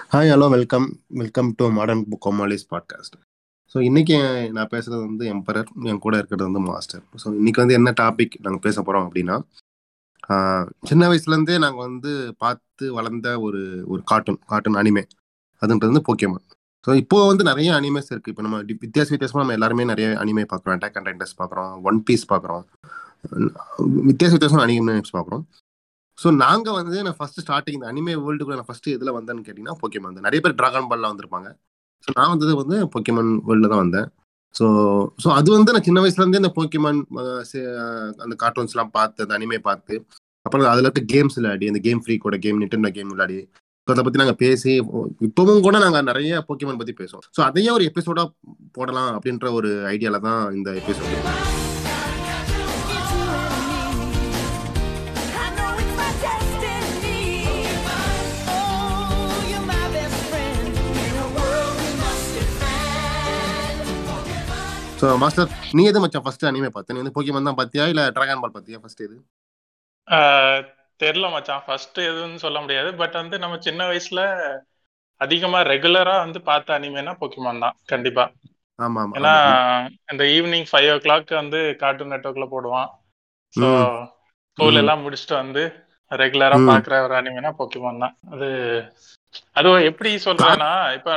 Hi hello welcome welcome to modern book கொமாலிஸ் podcast so இன்னைக்கு நான் பேசுறது வந்து எம்பரர் என் கூட இருக்கிறது வந்து மாஸ்டர் ஸோ இன்னைக்கு வந்து என்ன டாபிக் நாங்கள் பேச போகிறோம் அப்படின்னா ஆஹ், சின்ன வயசுலேருந்தே நாங்கள் வந்து பார்த்து வளர்ந்த ஒரு ஒரு கார்ட்டூன் கார்ட்டூன் அனிமே அதுன்றது வந்து போக்கியமான் ஸோ இப்போ வந்து நிறைய அனிமேஸ் இருக்குது இப்போ நம்ம டி- வித்தியாச வித்தியாசமாக நம்ம எல்லாருமே நிறைய அனிமே பார்க்குறோம் அட்டாக் அண்ட் ரைண்டர்ஸ் பார்க்குறோம் ஒன் பீஸ் பார்க்குறோம் வித்தியாச வித்தியாசமான அனிமேஸ் பார்க்குறோம் ஸோ நாங்கள் வந்து நான் ஃபர்ஸ்ட் ஸ்டார்டிங் இந்த அனிமே வேர்ல்டுக்குள்ள நான் ஃபர்ஸ்ட் எதில் வந்தேன்னு கேட்டிங்கன்னா போக்கியமான் தான் நிறைய பேர் டிராகன் பால்ல வந்திருப்பாங்க ஸோ நான் வந்தது வந்து போக்கியமான் வேர்ல்டில் தான் வந்தேன் ஸோ ஸோ அது வந்து நான் சின்ன வயசுலேருந்தே இந்த போக்கியமான் அஹ், சி- அஹ், அந்த கார்ட்டூன்ஸ்லாம் பார்த்து அந்த அனிமே பார்த்து அப்புறம் அதில் இருக்க கேம்ஸ் விளையாடி அந்த கேம் ஃப்ரீக்கோட கேம் நிட்டன்டோ கேம் விளையாடி ஸோ அதை பற்றி நாங்கள் பேசி இப்போவும் கூட நாங்கள் நிறைய போக்கியமான் பற்றி பேசுவோம் ஸோ அதையே ஒரு எபிசோடாக போடலாம் அப்படின்ற ஒரு ஐடியாவில் தான் இந்த episode I know it's my destiny. Oh, you're my best friend. In a world we must defend. So master நீ எது மச்சான் ஃபர்ஸ்ட் அனிமே பார்த்த நீ வந்து போக்கியமான் தான் பார்த்தியா இல்லை டிராகன் பால் பார்த்தியா ஃபர்ஸ்ட் எது ஆஹ் தெரியல மச்சான் ஃபர்ஸ்ட் எதுன்னு சொல்ல முடியாது பட் வந்து நம்ம சின்ன வயசுல அதிகமா ரெகுலரா வந்து பார்த்த அனிமேனா பொக்கிமான் தான் கண்டிப்பா ஆமா ஆமா ஏன்னா ஆமா. இந்த ஈவினிங் ஃபைவ் ஓ கிளாக் வந்து கார்ட்டூன் நெட்ஒர்க்ல போடுவான் ஸோ ம். ஸ்கூல் ம். எல்லாம் முடிச்சுட்டு வந்து ரெகுலரா ம். பாக்குற ஒரு அனிமேனா பொக்கிமான் தான் அது அது எப்படி சொல்றேன்னா இப்ப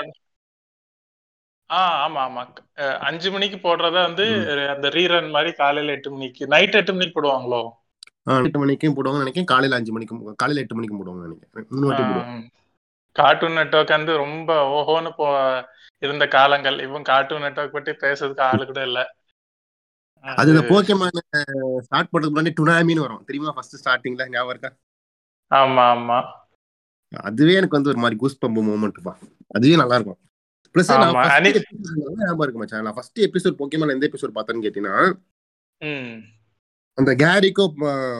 ஆ ஆமா ஆமா அஹ் அஞ்சு மணிக்கு போடுறத வந்து அந்த ரீரன் மாதிரி காலையில எட்டு மணிக்கு நைட் எட்டு மணிக்கு போடுவாங்களோ ஆ, எட்டு மணிக்கும் போடுவாங்கன்னு நினைக்கிறேன் காலையில அஞ்சு மணிக்கும் காலையில எட்டு மணிக்கும் போடுவாங்கன்னு நினைக்கிறேன் மூணு வாட்டி போடுவாங்க கார்ட்டூன் நெட்வொர்க் வந்து ரொம்ப ஓஹோன்னு போ இருந்த காலங்கள் இவன் கார்ட்டூன் நெட்வொர்க் பத்தி பேசுறதுக்கு ஆளு கூட இல்ல அது இந்த போக்கேமான் ஸ்டார்ட் பண்றதுக்கு முன்னாடி டுனாமின்னு வரும் தெரியுமா ஃபர்ஸ்ட் ஸ்டார்டிங்ல ஞாபகம் இருக்கா ஆமா ஆமா அதுவே எனக்கு வந்து ஒரு மாதிரி கூஸ் பம்பு மூமெண்ட்ப்பா அதுவே நல்லா இருக்கும் பிளஸ் நான் ஆமா, first அனி- episode ஞாபகம் இருக்கு மச்சான் நான் ஃபர்ஸ்ட் எபிசோட் போக்கேமான் எந்த எபிசோட் பார்த்தேன்னு கேட்டீங்கன்னா ம் அந்த கேரிக்கும்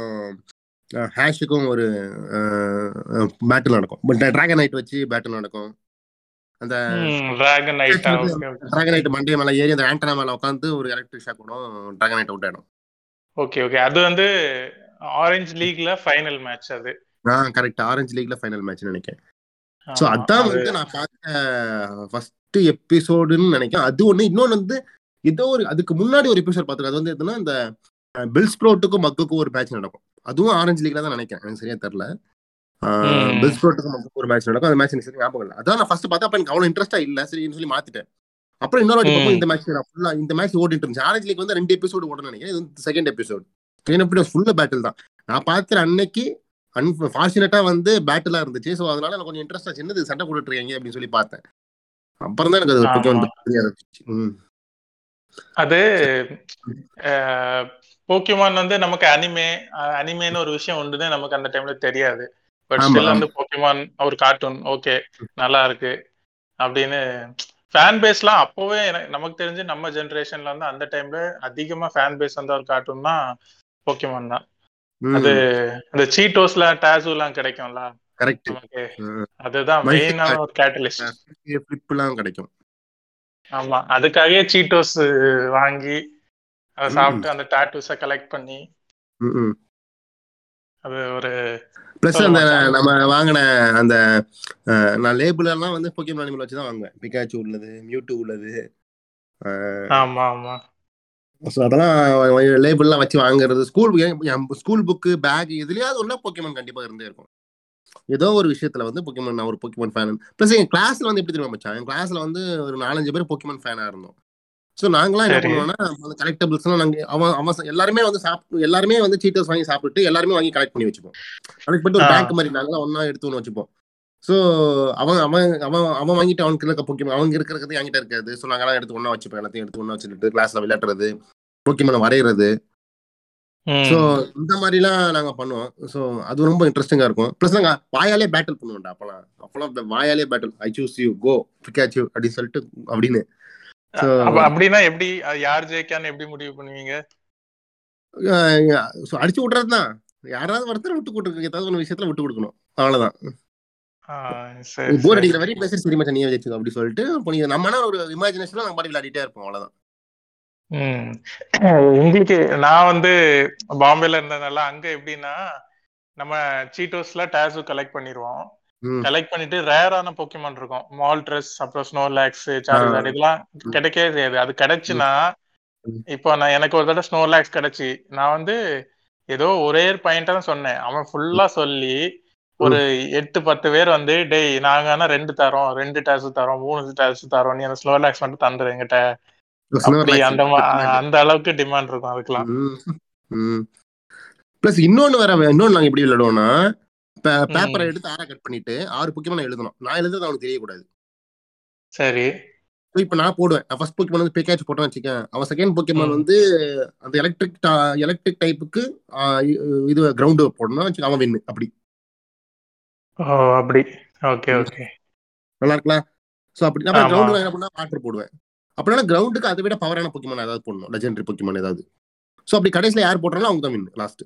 ஹேஷுக்கும் ஒரு பேட்டில் நடக்கும் பட் டிராகன் நைட் வச்சு பேட்டில் நடக்கும் அந்த டிராகன் நைட் டிராகன் நைட் மண்டே மேல ஏறி அந்த ஆண்டனா மேல உட்காந்து ஒரு எலக்ட்ரிக் ஷாக் கூட டிராகன் நைட் அவுட் ஆயிடும் ஓகே ஓகே அது வந்து ஆரஞ்சு லீக்ல ஃபைனல் மேட்ச் அது ஆ கரெக்ட் ஆரஞ்சு லீக்ல ஃபைனல் மேட்ச் நினைக்கிறேன் ஸோ ஆமா, அதான் அது- வந்து நான் பார்த்த ஃபர்ஸ்ட் எபிசோடுன்னு நினைக்கிறேன் அது ஒண்ணு இன்னொன்னு வந்து ஏதோ ஒரு அதுக்கு முன்னாடி ஒரு எபிசோட் பார்த்துருக்கேன் அது வந்து எதுனா இந்த பில் ஸ்ப்ரோட்டுக்கும் மக்குக்கும் ஒரு மேட்ச் நடக்கும் அதுவும் ஆரஞ்சு லீக்ல தான் நினைக்கிறேன் எனக்கு சரியா தெரியல ம். பில் ஸ்ப்ரோட்டுக்கும் மக்குக்கும் ஒரு மேட்ச் நடக்கும் அந்த மேட்ச் எனக்கு சரியா ஞாபகம் இல்லை அதான் நான் ஃபர்ஸ்ட் பார்த்தா அப்ப எனக்கு அவ்வளவு இன்ட்ரெஸ்டா இல்ல சரின்னு சொல்லி மாத்திட்டேன் அப்புறம் இன்னொரு வாட்டி ம். பார்ப்போம் இந்த மேட்ச் ஃபுல்லா இந்த மேட்ச் ஓடிட்டு இருந்துச்சு ஆரஞ்சு லீக் வந்து ரெண்டு எபிசோடு ஓடணும்னு நினைக்கிறேன் இது வந்து செகண்ட் எபிசோட் என்ன ஃபுல்லா பேட்டில் தான் நான் பார்க்குற அன்னைக்கு அன்ஃபார்ச்சுனேட்டா வந்து பேட்டிலா இருந்துச்சு ஸோ அதனால எனக்கு கொஞ்சம் இன்ட்ரெஸ்டா சின்னது சண்டை போட்டுட்டு இருக்காங்க அப்படின்னு சொல்லி பார்த்தேன் அப்புறம் தான் எனக்கு அது ஆமா. Pokemon பத்தி தெரிய ஆரம்பிச்சுச்சு. ம். அது போக்கிமான் வந்து நமக்கு அனிமே அனிமேன்னு ஒரு விஷயம் உண்டுன்னு நமக்கு அந்த டைம்ல தெரியாது பட் ஆமா, ஸ்டில் ஆமா. வந்து போக்கிமான் ஒரு கார்ட்டூன் ஓகே நல்லா இருக்கு அப்படின்னு ஃபேன் பேஸ்லாம் அப்போவே எனக்கு நமக்கு தெரிஞ்சு நம்ம ஜெனரேஷன்ல வந்து அந்த டைம்ல அதிகமா ஃபேன் பேஸ் வந்த ஒரு கார்ட்டூன்னா போக்கிமான் தான் ம். அது அந்த சீட்டோஸ்ல டேசூலாம் கிடைக்கும்ல கரெக்ட் நமக்கு அதுதான் Multi- மெயினான ஒரு கேட்டலிஸ்ட் ஃபிளிப்லாம் கிடைக்கும் ஆமா அதுக்காகவே சீட்டோஸ் வாங்கி அதை ம். சாப்பிட்டு அந்த டாட்டூஸை கலெக்ட் பண்ணி ம், ம். அது ஒரு பிளஸ் சொல்ல அந்த மாட்டாங்க. நம்ம வாங்கின அந்த அஹ், நான் லேபிள் எல்லாம் வந்து போக்கியமான் அனிமல் வச்சு தான் வாங்குவேன் பிகாச்சு உள்ளது மியூட்டு உள்ளது ஆமா ஆமா ஸோ அதெல்லாம் லேபிள்லாம் வச்சு வாங்குறது ஸ்கூல் ஸ்கூல் புக்கு பேக் இதுலயாவது ஒன்றா போக்கியமான் கண்டிப்பா இருந்தே இருக்கும் ஏதோ ஒரு விஷயத்துல வந்து போக்கியமான் நான் ஒரு போக்கியமான் ஃபேன் ப்ளஸ் என் கிளாஸ்ல வந்து எப்படி தெரியுமா மச்சான் என் கிளாஸ்ல வந்து ஒரு நாலஞ்சு பேர் போக்கியமான் ஃபேனா இருந்தோம் ஸோ நாங்களாம் என்ன சரி. பண்ணுவோம்னா அந்த கலெக்டபிள்ஸ்லாம் நாங்கள் அவன் அவன் ச- எல்லாருமே வந்து சாப்பிட்டு எல்லாருமே வந்து சீட்டர்ஸ் வாங்கி சாப்பிட்டு எல்லாருமே வாங்கி கலெக்ட் பண்ணி வச்சுப்போம் கலெக்ட் பண்ணிட்டு ஒரு ஆ. பேங்க் மாதிரி நாங்களாம் ஒன்றா எடுத்து ஒன்று வச்சுப்போம் ஸோ அவன் அவன் அவன் அவன் வாங்கிட்டு அவனுக்கு இருக்க போக்கியமான் அவங்க இருக்கிறது என்கிட்ட இருக்காது ஸோ நாங்களாம் எடுத்து ஒன்றா வச்சுப்போம் எல்லாத்தையும் எடுத்து ஒன்றா வச்சுட்டு கிளாஸ்ல விளையாடுறது போக்கியமான வரைகிறது ம். ஸோ இந்த மாதிரிலாம் நாங்க பண்ணுவோம் ஸோ அது ரொம்ப இன்ட்ரெஸ்டிங்கா இருக்கும் ப்ளஸ் நாங்க வாயாலே பேட்டில் பண்ணுவோம்டா அப்பலாம் அப்பலாம் இந்த வாயாலே battle I choose you go Pikachu அப்படின்னு சொல்லிட்டு அப்படின்னு So, அப்ப அப்படின்னா எப்படி அது யார் ஜெயிக்கான்னு எப்படி முடிவு பண்ணுவீங்க ஸோ அடிச்சு விட்றது தான் யாராவது ஒருத்தர் விட்டு கொடுக்க ஏதாவது ஒரு விஷயத்துல விட்டு கொடுக்கணும் அவ்வளவுதான் ஆ, சரி, போர் சரி. அடிக்கிற வரைக்கும் பேசி சரி மச்சான் நீ ஜெயிச்சு அப்படி சொல்லிட்டு இப்போ நீங்க நம்மனா ஒரு இமேஜினேஷன்ல நம்ம பாடி விளையாடிட்டே இருப்போம் அவ்வளவுதான் ம். உங்களுக்கு நான் வந்து பாம்பேல இருந்ததுனால அங்க எப்படின்னா நம்ம சீட்டோஸ்ல டேசு கலெக்ட் பண்ணிடுவோம் ம். கலெக்ட் பண்ணிட்டு ரேரான பொக்கிமான் இருக்கும் மால்ட்ரஸ் அப்புறம் ஸ்னோலாக்ஸ் சார்ஜார்ட் இதெல்லாம் கிடைக்கவே செய்யாது அது கிடைச்சுன்னா ம். இப்போ நான் எனக்கு ஒரு தடவை ஸ்னோலாக்ஸ் கிடைச்சு நான் வந்து ஏதோ ஒரே பாயிண்டா தான் சொன்னேன் அவன் ஃபுல்லா சொல்லி ஒரு எட்டு பத்து பேர் வந்து டேய் நாங்க ஆனா ரெண்டு தரோம் ரெண்டு டாஸ் தரோம் மூணு டாஸ் தரோம் நீ அந்த ஸ்னோலாக்ஸ் மட்டும் தந்துரு எங்கிட்ட அப்படி அந்த மா- அந்த அளவுக்கு டிமாண்ட் இருக்கும் அதுக்கெல்லாம் பிளஸ் இன்னொன்னு வேற இன்னொன்னு நாங்க எப்படி விளையாடுவோம்னா பேப்பரை ம். எடுத்து ஆறா கட் பண்ணிட்டு ஆறு பொக்கிமான எழுதணும் நான் எழுதுறது அவனுக்கு தெரியக்கூடாது சரி So, இப்ப நான் போடுவேன் நான் ஃபர்ஸ்ட் பொக்கிமான் வந்து பிகாச் போட்டேன்னு வச்சுக்கேன் அவன் செகண்ட் பொக்கிமான் ம். வந்து அந்த எலக்ட்ரிக் எலக்ட்ரிக் டைப்புக்கு இது கிரவுண்டு போடணும் வச்சுக்க அவன் வின்னு அப்படி ஓ அப்படி ஓகே ஓகே நல்லா இருக்கலாம் ஸோ அப்படி அப்புறம் ஆமா. கிரவுண்டு என்ன பண்ணா வாட்டர் போடுவேன் அப்படின்னா கிரவுண்டுக்கு அதை விட பவரான பொக்கிமான் ஏதாவது போடணும் லெஜெண்டரி பொக்கிமான் ஏதாவது ஸோ அப்படி கடைசியில் யார் போடுறாங்களோ அவங்க தான் win lost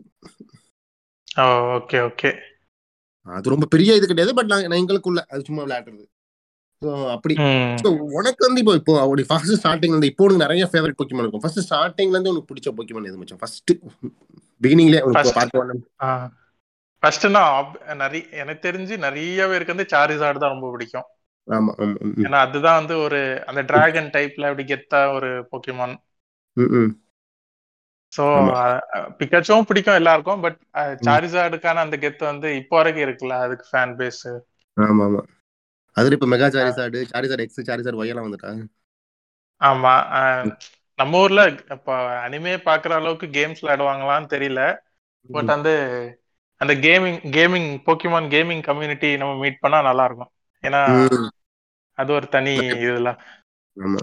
oh okay okay அது ரொம்ப பெரிய இது கிடையாது பட் நான் எங்களுக்குள்ள அது சும்மா விளையாடுறது ஸோ அப்படி ம் So, உனக்கு வந்து இப்போ இப்போ அவருடைய ஃபர்ஸ்ட் ஸ்டார்டிங் வந்து இப்போ உனக்கு நிறைய ஃபேவரட் பொக்கிமான் இருக்கும் ஃபர்ஸ்ட் ஸ்டார்டிங்ல இருந்து உனக்கு பிடிச்ச பொக்கிமான் எது மச்சான் ஃபர்ஸ்ட் பிகினிங்லேயே உனக்கு First. பார்த்து வரணும் ஃபர்ஸ்ட் நான் ob- நிறைய எனக்கு தெரிஞ்சு நிறைய பேருக்கு வந்து சாரிசார்டு தான் ரொம்ப பிடிக்கும் ஆமா ஆமா ம், ம், ஏன்னா அதுதான் வந்து ஒரு அந்த டிராகன் டைப்ல அப்படி கெத்தா ஒரு பொக்கிமான் ம், ம். சோ ஆமா. பிகாச்சும் பிடிக்கும் எல்லாருக்கும் பட் சாரிசார்டுக்கான அந்த கெத்து வந்து இப்போ வரைக்கும் இருக்குல்ல அதுக்கு ஃபேன் பேஸ் ஆமா ஆமா அதுல இப்ப mega Charizard Charizard X Charizard Y எல்லாம் வந்துட்டாங்க ஆமா அஹ், நம்ம ஊர்ல இப்ப அனிமே பாக்குற அளவுக்கு கேம்ஸ் விளையாடுவாங்களான்னு தெரியல பட் வந்து அந்த gaming gaming Pokemon gaming community நம்ம மீட் பண்ணா நல்லா இருக்கும் ஏன்னா ம், அது ஒரு தனி இதுல ஆமா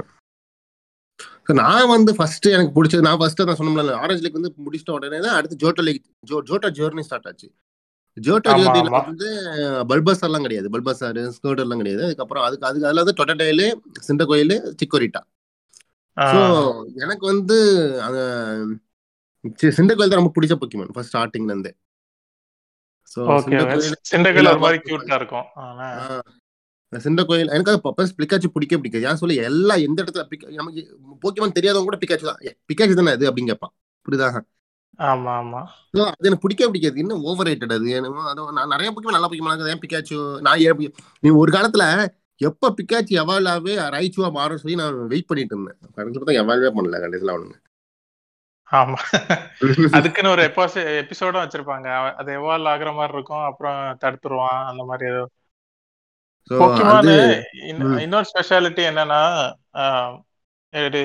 So, நான் வந்து ஃபர்ஸ்ட் எனக்கு பிடிச்சது நான் ஃபர்ஸ்ட் தான் சொன்னோம்ல ஆரஞ்சு லேக் வந்து முடிச்சிட்ட உடனே தான் அடுத்து ஜோட்டோ லேக் ஜோ ஜோட்டோ ஜேர்னி ஸ்டார்ட் ஆச்சு ஜோட்டோ ஆமா, ஜேர்னில ஆமா. வந்து பல்பஸ் எல்லாம் கிடையாது பல்பஸார் ஸ்கர்ட் எல்லாம் கிடையாது அதுக்கப்புறம் அதுக்கு அதுக்கு அதுல வந்து டொட்டடைலு சிண்ட கோயில் சிக்கோரிட்டா ஸோ ஆஹ், எனக்கு வந்து அந்த சிண்ட கோயில் தான் ரொம்ப பிடிச்ச பொக்கிமான் ஃபர்ஸ்ட் ஸ்டார்டிங்ல இருந்தே ஸோ ஓகே சிண்டகல் ஒரு மாதிரி கியூட்டா இருக்கும் ஆனா சிண்ட கோயில் எனக்கு அது பப்பஸ் பிக்காச்சு பிடிக்க பிடிக்காது ஏன் சொல்லி எல்லா எந்த இடத்துல பிக்க நமக்கு போக்கிமான் தெரியாதவங்க கூட பிக்காச்சு தான் பிக்காச்சு தானே அது அப்படின்னு கேட்பான் புரியுதா ஆமா ஆமா So, அது எனக்கு பிடிக்க பிடிக்காது இன்னும் ஓவர் ரேட்டட் அது என்னமோ அது நான் நிறைய பொக்கிமான் நல்லா பொக்கிமான் ஏன் பிக்காச்சு நான் ஏன் பி- நீ ஒரு காலத்துல எப்ப பிக்காச்சு எவாலாவே ரைச்சுவா மாறும் சொல்லி நான் வெயிட் பண்ணிட்டு இருந்தேன் கடைசியில் பார்த்தா எவால்வே பண்ணல கடைசியில் அவனுங்க ஆமா அதுக்குன்னு ஒரு எபிசோடும் வச்சிருப்பாங்க அவ- அது எவால்வ் ஆகுற மாதிரி இருக்கும் அப்புறம் தடுத்துருவான் அந்த மாதிரி ஏதோ So, போக்கிமான் அது இன்ன- இன்னொரு ஸ்பெஷாலிட்டி என்னன்னா ஆஹ், இது,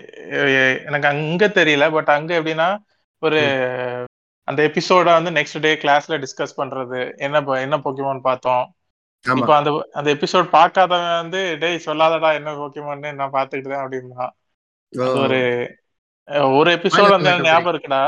எ- எனக்கு அங்க தெரியல பட் அங்க எப்படின்னா ஒரு அந்த எபிசோட வந்து நெக்ஸ்ட் டே கிளாஸ்ல டிஸ்கஸ் பண்றது என்ன ப- என்ன போக்கிமான் பார்த்தோம் ஆமா இப்ப அந்த அந்த எபிசோட் பார்க்காதவன் வந்து டேய் சொல்லாதடா என்ன போக்கிமான்னு நான் பாத்துக்கிட்டேன் அப்படின்னா அது ஒரு அஹ், ஒரு எபிசோட் வந்து எனக்கு ஞாபகம் இருக்குடா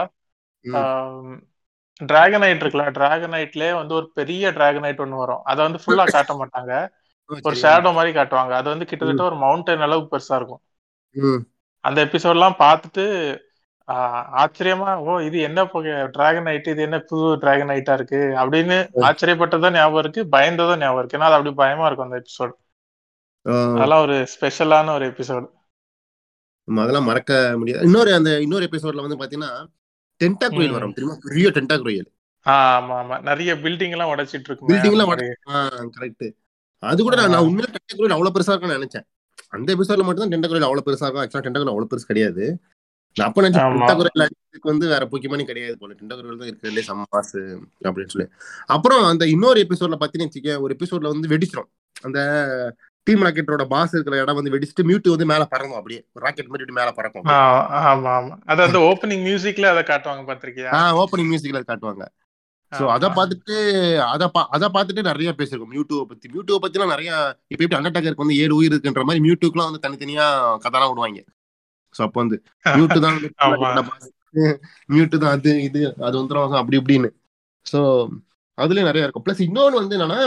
ம். டிராகனைட் இருக்குல்ல டிராகனைட்லயே வந்து ஒரு பெரிய டிராகனைட் ஒண்ணு வரும் அதை வந்து ஃபுல்லா காட்ட மாட்டாங்க ஒரு சரி. ஷேடோ மாதிரி காட்டுவாங்க அது வந்து கிட்டத்தட்ட ஒரு மவுண்டன் அளவுக்கு பெருசா இருக்கும் ம். அந்த எபிசோட்லாம் பார்த்துட்டு ஆஹ், ஆச்சரியமா ஓ இது என்ன டிராகன் ஐட் இது என்ன புது டிராகன் ஐட்டா இருக்கு அப்படின்னு ஆச்சரியப்பட்டதும் ஞாபகம் இருக்கு பயந்ததும் ஞாபகம் இருக்கு ஏன்னா அது அப்படி பயமா இருக்கும் அந்த எபிசோட் ஆ, அதெல்லாம் ஒரு ஸ்பெஷலான ஒரு எபிசோட் ஆமா, அதெல்லாம் மறக்க முடியாது இன்னொரு அந்த இன்னொரு எபிசோட்ல வந்து பாத்தீங்கன்னா டென்டா கோயில் ம். வரும் தெரியுமா பெரிய டென்டா கோயில் ஆமா ஆமா நிறைய பில்டிங் எல்லாம் உடைச்சிட்டு இருக்கு பில்டிங் எல்லாம் கரெக்ட் அது கூட நான் நான் உண்மையில டென்டா கோயில் அவ்வளவு பெருசா இருக்கும்னு நினைச்சேன் அந்த எபிசோட்ல மட்டும் தான் டென்டா கோயில் அவ்வளவு பெருசா இருக்கும் ஆக்சுவலா டென்டா கோயில் அவ்வளவு பெருசு கிடையாது நான் அப்ப நினைச்சேன் ஆமா. டென்டா கோயில் அடிக்கிறதுக்கு வந்து வேற பொக்கிமானி கிடையாது போல டென்டா கோயில் தான் இருக்கிறதுலே சம்மாசு அப்படின்னு சொல்லி அப்புறம் அந்த இன்னொரு எபிசோட்ல பாத்தீங்கன்னு வச்சுக்க ஒரு எபிசோட்ல வந்து வெடிச்சிரும் அந்த டீம் ராக்கெட்டோட பாஸ் இருக்கிற இடம் வந்து வெடிச்சிட்டு மியூட் வந்து மேல பறக்கும் அப்படியே ராக்கெட் மாதிரி இப்படி மேல பறக்கும் ஆமா ஆமா அது அந்த ஓப்பனிங் மியூசிக்ல அதை காட்டுவாங்க பாத்திருக்கியா ஓப்பனிங் மியூசிக்ல காட்டுவாங்க சோ அத பார்த்துட்டு அத பா- அத பார்த்துட்டு நிறைய பேசிருக்கோம் மியூட்டுவை பத்தி மியூட்டுவை பத்திலாம் நிறைய இப்ப எப்படி அண்டர்டேக்கருக்கு வந்து ஏழு உயிர் இருக்குன்ற மாதிரி மியூட்டுக்குலாம் வந்து தனித்தனியா கதைலாம் விடுவாங்க சோ அப்ப வந்து மியூட்டு தான் ஆமா. மியூட்டு தான் அது இது அது வந்துடும் அப்படி இப்படின்னு சோ அதுலயும் நிறைய இருக்கும் பிளஸ் இன்னொன்னு வந்து என்னன்னா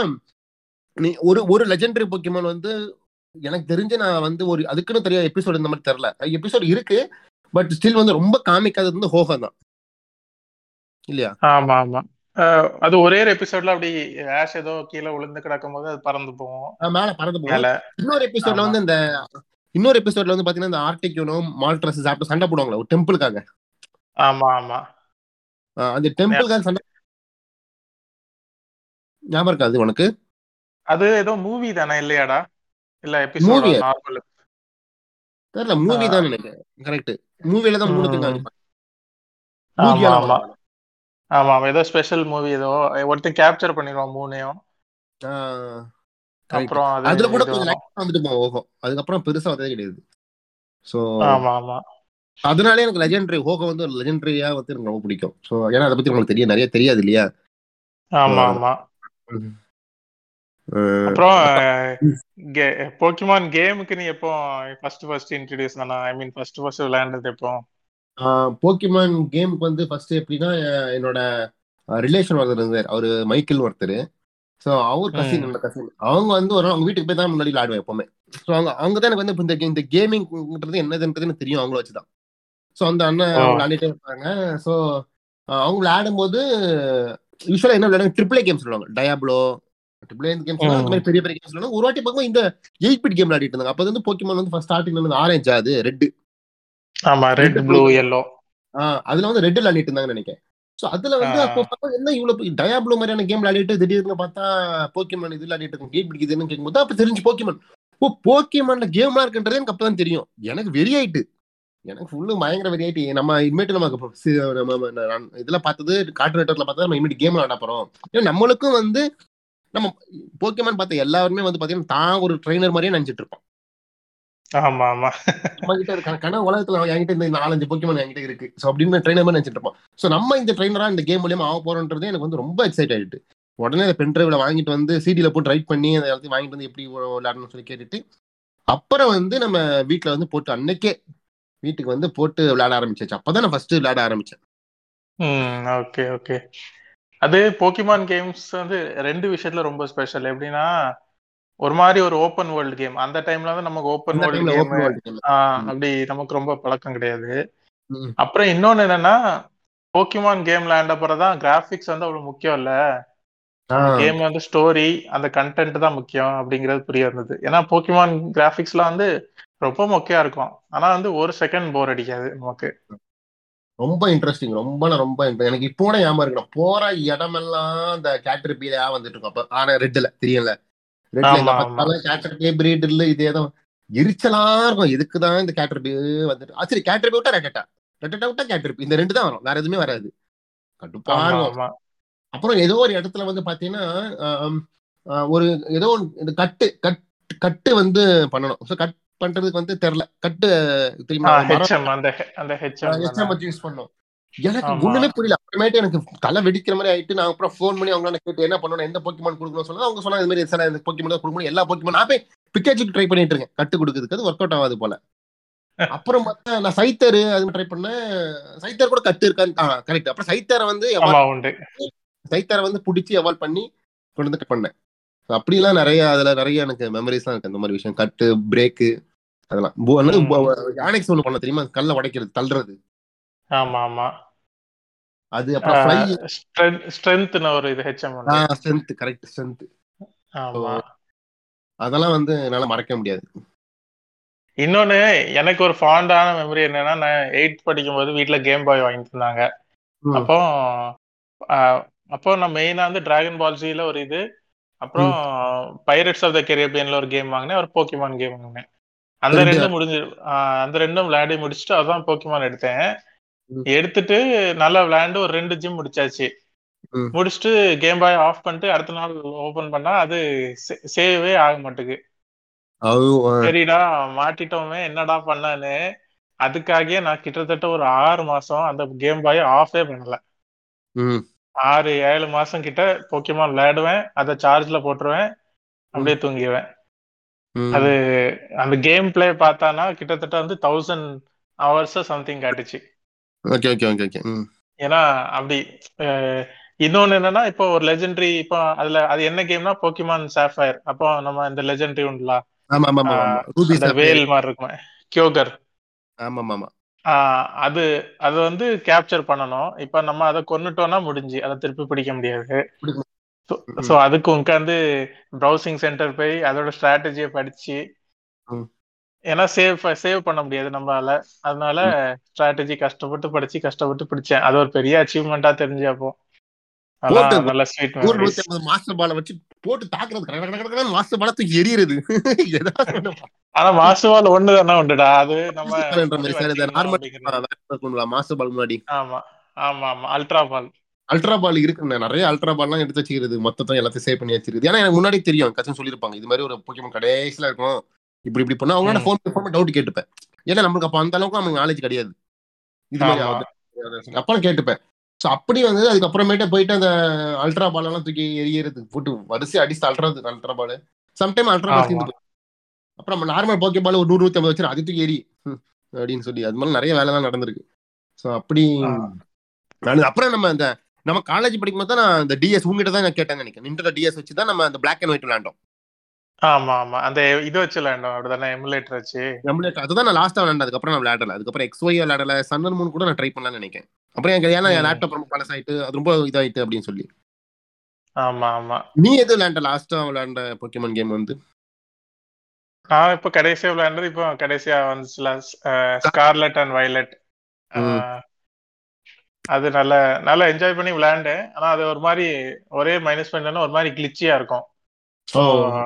நீ ஒரு ஒரு லெஜெண்டரி பொக்கிமான் வந்து எனக்கு தெரிஞ்சு நான் வந்து ஒரு அதுக்குன்னு தெரியாத எபிசோடு இந்த மாதிரி தெரியல எபிசோடு இருக்கு பட் ஸ்டில் வந்து ரொம்ப காமிக்காதது வந்து ஹோகன் தான் இல்லையா ஆமா ஆமா அஹ், அது ஒரே ஒரு எபிசோட்ல அப்படி ஆஷ் ஏதோ கீழே விழுந்து கிடக்கும் போது அது பறந்து போகும் ஆஹ் மேல பறந்து போகும் மேல இன்னொரு எபிசோட்ல ஆமா. வந்து இந்த இன்னொரு எபிசோட்ல வந்து பாத்தீங்கன்னா இந்த ஆர்டிக்யூனும் மால்ட்ரஸ் சாப்பிட்டு சண்டை போடுவாங்களா ஒரு டெம்பிளுக்காக ஆமா ஆமா ஆஹ் அந்த டெம்பிளுக்காக சண்டை ஞாபகம் இருக்காது உனக்கு அது ஏதோ மூவி தானே இல்லையாடா இல்ல எபிசோட் Movie ஆ? நார்மல் தெரியல மூவி ஆ. தான் நினைக்கிறேன் கரெக்ட் மூவில தான் மூணு பேர் ம். காமிப்பாங்க ஆமா மூவியால ஆமா ஆமா ஆமா ஏதோ ஸ்பெஷல் மூவி ஏதோ ஒருத்தன் கேப்சர் பண்ணிடுவான் மூணையும் கரெக்ட் அப்புறம் அது அதுல கூட இது கொஞ்சம் வரும். லைட் வந்துட்டு போகும் ஓஹோ அதுக்கப்புறம் பெருசா வந்ததே கிடையாது ஸோ ஆமா ஆமா அதனாலே எனக்கு லெஜெண்டரி ஹோகோ வந்து ஒரு லெஜெண்டரியா வந்து எனக்கு ரொம்ப பிடிக்கும் ஸோ ஏன்னா அதை பத்தி உங்களுக்கு தெரியும் நிறைய தெரியாது இல்லையா ஆமா ஆ. ஆமா அஹ் அப்புறம் போக்கிமான் கேமுக்கு நீ எப்போ ஃபர்ஸ்ட் ஃபர்ஸ்ட் இன்ட்ரடியூஸ் தானா ஐ மீன் ஃபர்ஸ்ட் ஃபர்ஸ்ட் விளையாண்டது எப்போ போக்கிமான் கேமுக்கு வந்து ஃபர்ஸ்ட் எப்படின்னா அஹ் என்னோட ரிலேஷன் ஒருத்தர் இருந்தார் அவரு மைக்கேல் ஒருத்தர் ஸோ அவர் கசின் ம். என்னோட கசின் அவங்க வந்து ஒரு நாள் அவங்க வீட்டுக்கு போய் தான் முன்னாடி விளையாடுவேன் எப்பவுமே ஸோ அவங்க அவங்க தான் எனக்கு வந்து இப்ப இந்த game- இந்த கேமிங்ன்றது என்னதுன்றது எனக்கு தெரியும் அவங்கள வச்சு தான் ஸோ அந்த அண்ணன் ஓ. அவங்க விளையாடிட்டே இருப்பாங்க ஸோ அவங்க விளையாடும் போது யூஸ்வலாக என்ன விளையாடுங்க ட்ரிபிள் கேம்ஸ் சொல்லுவாங்க டயாப்ளோ ட்ரிபிள் கேம்ஸ் ம். அந்த மாதிரி பெரிய பெரிய கேம்ஸ் சொல்லுவாங்க ஒரு வாட்டி பார்க்கும்போது இந்த எயிட் பிட் கேம் விளையாடிட்டு இருந்தாங்க அப்போ வந்து போக்கிமான் வந்து ஃபர்ஸ்ட் ஸ்டார்டிங்ல இருந்து ஆரஞ்சா அது ரெட் ஆமா red Red, blue blue. Yellow அதுல வந்து ரெட் விளையாடிட்டு இருந்தாங்கன்னு நினைக்கிறேன் ஸோ அதுல வந்து ஆ. அப்போ பார்த்தா என்ன இவ்வளவு டயாப்ளோ மாதிரியான கேம் விளையாடிட்டு திடீர்னு பார்த்தா போக்கிமான் இது விளையாடிட்டு இருக்கும் கேட் பிடிக்குதுன்னு கேட்கும்போது அப்ப தெரிஞ்சு போக்கிமான் ஓ போக்கிமான்ல கேம்லாம் இருக்குன்றது எனக்கு அப்பதான் தெரியும் எனக்கு வெறி ஆயிட்டு எனக்கு ஃபுல்லு பயங்கர வெறி ஆயிட்டு நம்ம இனிமேட்டு நமக்கு இப்ப சி- நம்ம நம்ம நான் இதுல பார்த்தது கார்ட்டூன் நெட்வொர்க்ல பார்த்தா நம்ம இனிமேட்டு கேம் விளையாட போறோம் ஏன்னா நம்மளுக்கும் வந்து நம்ம போக்கிமான் பார்த்த எல்லாருமே வந்து பாத்தீங்கன்னா தான் ஒரு ட்ரைனர் மாதிரியே நினைச்சிட்டு இருப்போம் ஆமா ஆமா நம்ம கிட்ட இருக்க கனவு உலகத்துல என்கிட்ட இந்த நாலஞ்சு போக்கிமான் என்கிட்ட இருக்கு ஸோ அப்படின்னு ட்ரைனர் மாதிரி நினைச்சிட்டு இருப்போம் ஸோ நம்ம இந்த ட்ரைனரா இந்த கேம் மூலியமா ஆக போறோன்றது எனக்கு வந்து ரொம்ப எக்ஸைட் ஆயிட்டு உடனே அந்த பென் டிரைவ்ல வாங்கிட்டு வந்து சிடில போட்டு ரைட் பண்ணி அதை எல்லாத்தையும் வாங்கிட்டு வந்து எப்படி விளையாடணும்னு சொல்லி கேட்டுட்டு அப்புறம் வந்து நம்ம வீட்ல வந்து போட்டு அன்னைக்கே வீட்டுக்கு வந்து போட்டு விளையாட ஆரம்பிச்சாச்சு அப்பதான் நான் ஃபர்ஸ்ட் விளையாட ஆரம்பிச்சேன் ம் ஓகே ஓகே அது போக்கிமான் கேம்ஸ் வந்து ரெண்டு விஷயத்துல ரொம்ப ஸ்பெஷல் எப்படின்னா ஒரு மாதிரி ஒரு ஓப்பன் வேர்ல்டு கேம் அந்த டைம்ல வந்து நமக்கு ஓப்பன் அந்த வேர்ல்டு டைம்ல கேம் ஓப்பன் வேர்ல்டு கேம் அப்படி நமக்கு ரொம்ப பழக்கம் கிடையாது ம். அப்புறம் இன்னொன்னு என்னன்னா போக்கிமான் கேம் விளையாண்ட தான் கிராபிக்ஸ் வந்து அவ்வளவு முக்கியம் இல்ல கேம் வந்து ஸ்டோரி அந்த கண்டென்ட் தான் முக்கியம் அப்படிங்கிறது புரிய வந்தது ஏன்னா போக்கிமான் கிராபிக்ஸ்லாம் வந்து ரொம்ப மொக்கையா இருக்கும் ஆனா வந்து ஒரு செகண்ட் போர் அடிக்காது நமக்கு ரொம்ப இன்ட்ரெஸ்டிங் ரொம்ப நான் ரொம்ப inter- எனக்கு இப்போ கூட ஞாபகம் இருக்கு நான் போற இடமெல்லாம் அந்த கேட்டர் பீலையா வந்துட்டு இருக்கும் அப்ப ஆனா ரெட்ல தெரியல ரெட்ல ஆமா, எங்க ஆமா. பார்த்தாலும் கேட்டர் பே பிரீட் இல்ல இதே தான் எரிச்சலா இருக்கும் எதுக்குதான் இந்த கேட்டர் பே வந்துட்டு ஆ, சரி கேட்டர் பே விட்டா ரெட்டட்டா ரெட்டட்டா விட்டா கேட்டர் இந்த ரெண்டு தான் வரும் வேற எதுவுமே வராது கடுப்பா ஆமா இருக்கும் ஆமா அப்புறம் ஏதோ ஒரு இடத்துல வந்து பாத்தீங்கன்னா ஆம், ஆ, ஒரு ஏதோ ஒன்று இந்த கட்டு கட் கட்டு வந்து பண்ணணும் ஸோ கட் பண்றதுக்கு வந்து தெரியல கட்டு தெரியுமா ஒரு மரம் ஹெச்எம் அந்த he- அந்த ஹெச்எம் எஸ்எம் வச்சு யூஸ் பண்ணோம் எனக்கு ஆமா. ஒண்ணுமே புரியல அப்புறமேட்டு எனக்கு தலை வெடிக்கிற மாதிரி ஆயிட்டு நான் அப்புறம் ஃபோன் பண்ணி அவங்க கேட்டு என்ன பண்ணணும் எந்த போக்கிமான் கொடுக்கணும் சொன்னா அவங்க சொன்னா இந்த மாதிரி சார் இந்த போக்கிமான் தான் கொடுக்கணும் எல்லா போக்கிமான் நான் போய் பிக்காச்சுக்கு ட்ரை பண்ணிட்டு இருக்கேன் கட்டு கொடுக்குறதுக்கு அது ஒர்க் அவுட் ஆகாது போல அப்புறம் பார்த்தா நான் சைத்தர் அது ட்ரை பண்ணேன் சைத்தர் கூட கட்டு இருக்கான்னு கரெக்ட் அப்புறம் சைத்தரை வந்து evolve- ஆமா உண்டு சைத்தரை வந்து பிடிச்சி எவால்வ் பண்ணி கொண்டு வந்து பண்ணேன் So அப்படிலாம் நிறைய அதுல நிறைய எனக்கு மெமரிஸ்லாம் இருக்கு அந்த மாதிரி விஷயம் கட்டு பிரேக்கு அதெல்லாம் பு- என்னது, ம். பு- யானைக்ஸ் ஒண்ணு பண்ண தெரியுமா கல்ல உடைக்கிறது தள்ளுறது ஆமா ஆமா அது அப்புறம் ஃப்ளை ஸ்ட்ரென்த்னு ஒரு இது ஹெச்எம் உண்டு ஸ்ட்ரென்த் கரெக்ட் ஸ்ட்ரென்த் ஆமா அதெல்லாம் வந்து என்னால மறக்க முடியாது இன்னொன்னு எனக்கு ஒரு ஃபாண்டான மெமரி என்னன்னா நான் எயித் படிக்கும் போது வீட்ல கேம் பாய் வாங்கி தந்தாங்க ம். அப்போ ஆஹ், அப்போ நான் மெயினா வந்து டிராகன் பால் ஜில ஒரு இது அப்புறம் பைரட்ஸ் ஆஃப் த கெரியபியன்ல ஒரு கேம் வாங்கினேன் ஒரு போக்கிமான் கேம் வாங்கினேன் அந்த ரெண்டு- ரெண்டும் முடிஞ்சு ஆஹ், அந்த ரெண்டும் விளையாடி முடிச்சுட்டு அதான் போக்கிமான் எடுத்தேன் ம். எடுத்துட்டு நல்லா விளையாண்டு ஒரு ரெண்டு ஜிம் முடிச்சாச்சு ம். முடிச்சுட்டு கேம் பாய் ஆஃப் பண்ணிட்டு அடுத்த நாள் ஓபன் பண்ணா அது சேவே ஆக மாட்டேங்குது அது அஹ், சரிடா மாட்டிட்டோமே என்னடா பண்ணான்னு அதுக்காகவே நான் கிட்டத்தட்ட ஒரு ஆறு மாசம் அந்த கேம் பாய் ஆஃபே பண்ணல ம், ஆறு ஏழு மாசம் கிட்ட போக்கியமான் விளையாடுவேன் அதை சார்ஜ்ல போட்டுருவேன் அப்படியே தூங்கிடுவேன் ம். அது அந்த கேம் பிளே பார்த்தானா கிட்டத்தட்ட வந்து தௌசண்ட் ஹவர்ஸ் சம்திங் காட்டுச்சு ஓகே ஓகே ஓகே ஓகே ம் ஏன்னா அப்படி அஹ், இன்னொன்னு என்னன்னா இப்போ ஒரு லெஜெண்டரி இப்போ அதுல அது என்ன கேம்னா போக்கிமான் சாஃபயர் அப்போ நம்ம இந்த லெஜெண்டரி உண்டுல ஆமா ஆமா ஆமா ஆமா ரூபி அந்த வேல் மாதிரி இருக்குமே கியோகர் ஆமா ஆமா ஆமா ஆஹ் அது அது வந்து கேப்சர் பண்ணணும் இப்ப நம்ம அதை கொன்னுட்டோம்னா முடிஞ்சு அதை திருப்பி பிடிக்க முடியாது பிடிக்க ம். ஸோ அதுக்கு உட்காந்து ப்ரௌசிங் சென்டர் போய் அதோட ஸ்ட்ராட்டஜியை படிச்சு ம். ஏன்னா சேவ் சேவ் பண்ண முடியாது நம்மளால அதனால ஸ்ட்ராட்டஜி கஷ்டப்பட்டு படிச்சு கஷ்டப்பட்டு பிடிச்சேன் அது ஒரு பெரிய அச்சீவ்மெண்டா தெரிஞ்சு அப்போ அதான் போட்டு நல்ல ஸ்வீட் நூறு மெமரிஸ் நூத்தி ஐம்பது மாஸ்டர் பாலை வச்சு போட்டு தாக்குறது கட கட கட கடன்னு மாஸ்டர் பாலை தூக்கி எரியறது ஏதாவது ஒண்ணு ஆனா மாசுவால் ஒண்ணு தானே உண்டுடா அது நம்ம பண்ற மாதிரி சார் இந்த வச்சுக்கணும் அப்படிங்கிறது. நார்மல் மாஸ்டர் பால் முன்னாடி ஆமா ஆமா ஆமா அல்ட்ரா பால் அல்ட்ரா பால் இருக்கு நிறைய அல்ட்ரா பால்லாம் எடுத்து வச்சுக்கிறது மொத்தத்தை எல்லாத்தையும் சேவ் பண்ணி வச்சிருக்கு ஏன்னா எனக்கு முன்னாடி தெரியும் கசன் சொல்லியிருப்பாங்க இது மாதிரி ஒரு போக்கியமன் கடைசியில இருக்கும் இப்படி இப்படி பண்ணா அவங்களோட ம். ஃபோன் ஃபோன் டவுட் கேட்டுப்பேன் ஏன்னா நம்மளுக்கு அப்ப அந்த அளவுக்கு நமக்கு நாலேஜ் கிடையாது இது மாதிரி ஆமா. ஆகுது அப்பறம் கேட்டுப்பேன் ஸோ அப்படி வந்து அதுக்கப்புறமேட்டு போயிட்டு அந்த அல்ட்ரா பால் எல்லாம் தூக்கி எரியறது போட்டு வரிசை அடிச்சு ultra ultra ball sometime ultra ball ஆமா. தீர்ந்து போயிடும். அப்புறம் நார்மல் போக்கே பால் ஒரு நூறு நூத்தி ஐம்பது வச்சு அது தூக்கி எரி ம், அப்படின்னு சொல்லி அது மாதிரி நிறைய வேலை தான் நடந்திருக்கு ஸோ அப்படி ஆ. நான் அப்புறம் நம்ம இந்த நம்ம காலேஜ் படிக்கும்போது தான் நான் இந்த டிஎஸ் உங்ககிட்ட தான் நான் கேட்டேன்னு நினைக்கிறேன் நின்ற டிஎஸ் வச்சு தான் நம்ம அந்த பிளாக் அண்ட் ஒயிட் விளையாண்டோம் ஆமா ஆமா அந்த இது வச்சு விளையாண்டோம் அப்படிதானே எமுலேட்டர் வச்சு நம்மளுக்கு அதுதான் நான் லாஸ்ட்டாக விளையாண்டேன் அதுக்கப்புறம் நான் விளையாடல அதுக்கப்புறம் எக்ஸ் ஒய் விளையாடல சன்னர் மூணு கூட நான் ட்ரை பண்ணலாம்னு நினைக்கிறேன் அப்புறம் எனக்கு ஏன்னா என் ம். லேப்டாப் ரொம்ப பழசாயிட்டு அது ரொம்ப இதாயிட்டு அப்படின்னு சொல்லி ஆமா ஆமா நீ எது விளையாண்ட லாஸ்ட்டாக விளையாண்ட பொக்கிமன் கேம் வந்து நான் இப்ப கடைசியா விளையாண்டது இப்போ கடைசியா வந்துச்சுல ஸ்கார்லெட் அண்ட் வயலட் ம். அது நல்ல நல்லா என்ஜாய் பண்ணி விளையாண்டேன் ஆனா அது ஒரு மாதிரி ஒரே மைனஸ் பாயிண்ட் ஒரு மாதிரி கிளிச்சியா இருக்கும் ஓ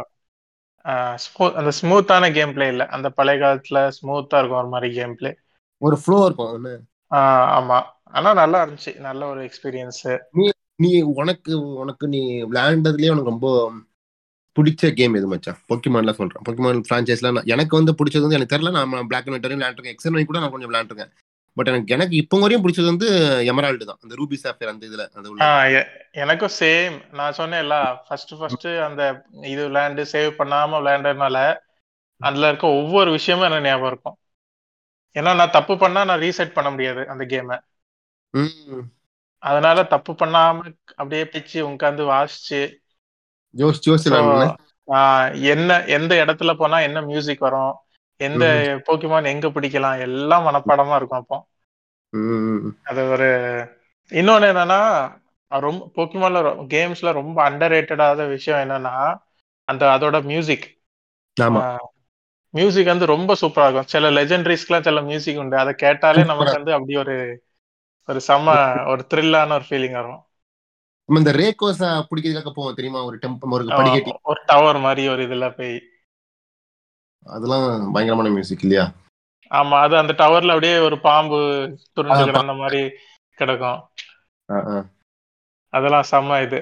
ஸ்மூத் அந்த ஸ்மூத்தான கேம் பிளே இல்ல அந்த பழைய காலத்துல ஸ்மூத்தா இருக்கும் ஒரு மாதிரி கேம் பிளே ஒரு ஃப்ளோ இருக்கும் ஒண்ணு. ஆமா ஆனா நல்லா இருந்துச்சு நல்ல ஒரு எக்ஸ்பீரியன்ஸ் நீ உனக்கு உனக்கு நீ விளையாண்டதுலயே உனக்கு ரொம்ப பிடிச்ச கேம் எது மச்சான் பொக்கிமான்ல சொல்றேன் பொக்கிமான் ஃப்ரான்ச்சைஸ்ல எனக்கு வந்து பிடிச்சது வந்து எனக்கு தெரியல நான் பிளாக் அண்ட் ஒயிட் வரையும் விளையாண்டுருக்கேன் எக்ஸன் கூட நான் கொஞ்சம் விளையாண்டுருக்கேன் பட் எனக்கு எனக்கு இப்போ வரையும் பிடிச்சது வந்து எமரால்டு தான் அந்த ரூபி சாஃபியர் அந்த இதுல அந்த உள்ள ஆஹ் எ- எனக்கும் சேம் நான் சொன்னேன்ல ஃபர்ஸ்ட் ஃபர்ஸ்ட் அந்த இது விளையாண்டு சேவ் பண்ணாம விளையாண்டதுனால அதுல இருக்க ஒவ்வொரு விஷயமும் எனக்கு ஞாபகம் இருக்கும் ஏன்னா நான் தப்பு பண்ணா நான் ரீசெட் பண்ண முடியாது அந்த கேமை ம். அதனால தப்பு பண்ணாம அப்படியே பிச்சு உட்காந்து வாசிச்சு யோசிச்சு யோசிச்சு So, விளையாடுனேன். ஆஹ் என்ன எந்த இடத்துல போனா என்ன மியூசிக் வரும் எந்த போக்கிமான் எங்க பிடிக்கலாம் எல்லாம் மனப்பாடமா இருக்கும் அப்போ ம். அது ஒரு இன்னொன்னு என்னன்னா அஹ் ரொம்ப போக்கிமான்ல கேம்ஸ்ல ரொம்ப அண்டர் ரேட்டடாத விஷயம் என்னன்னா அந்த அதோட மியூசிக் ஆமா மியூசிக் வந்து ரொம்ப சூப்பரா இருக்கும் சில லெஜெண்டரிஸ்க்குலாம் சில மியூசிக் உண்டு அதை கேட்டாலே நமக்கு வந்து அப்படி ஒரு ஒரு செம்ம ஒரு த்ரில்லான ஒரு ஃபீலிங் வரும் நம்ம இந்த ரேகோஸா பிடிக்கிறதுக்காக போவோம் தெரியுமா ஒரு டெம்பம் ஒரு படிக்கட்டி ஒரு டவர் மாதிரி ஒரு இதுல போய் அதெல்லாம் பயங்கரமான மியூசிக் இல்லையா ஆமா அது அந்த டவர்ல அப்படியே ஒரு பாம்பு துருண்டு ஆமா. கிடந்த மாதிரி கிடக்கும் ஆ, ஆ. அதெல்லாம் செம்ம இது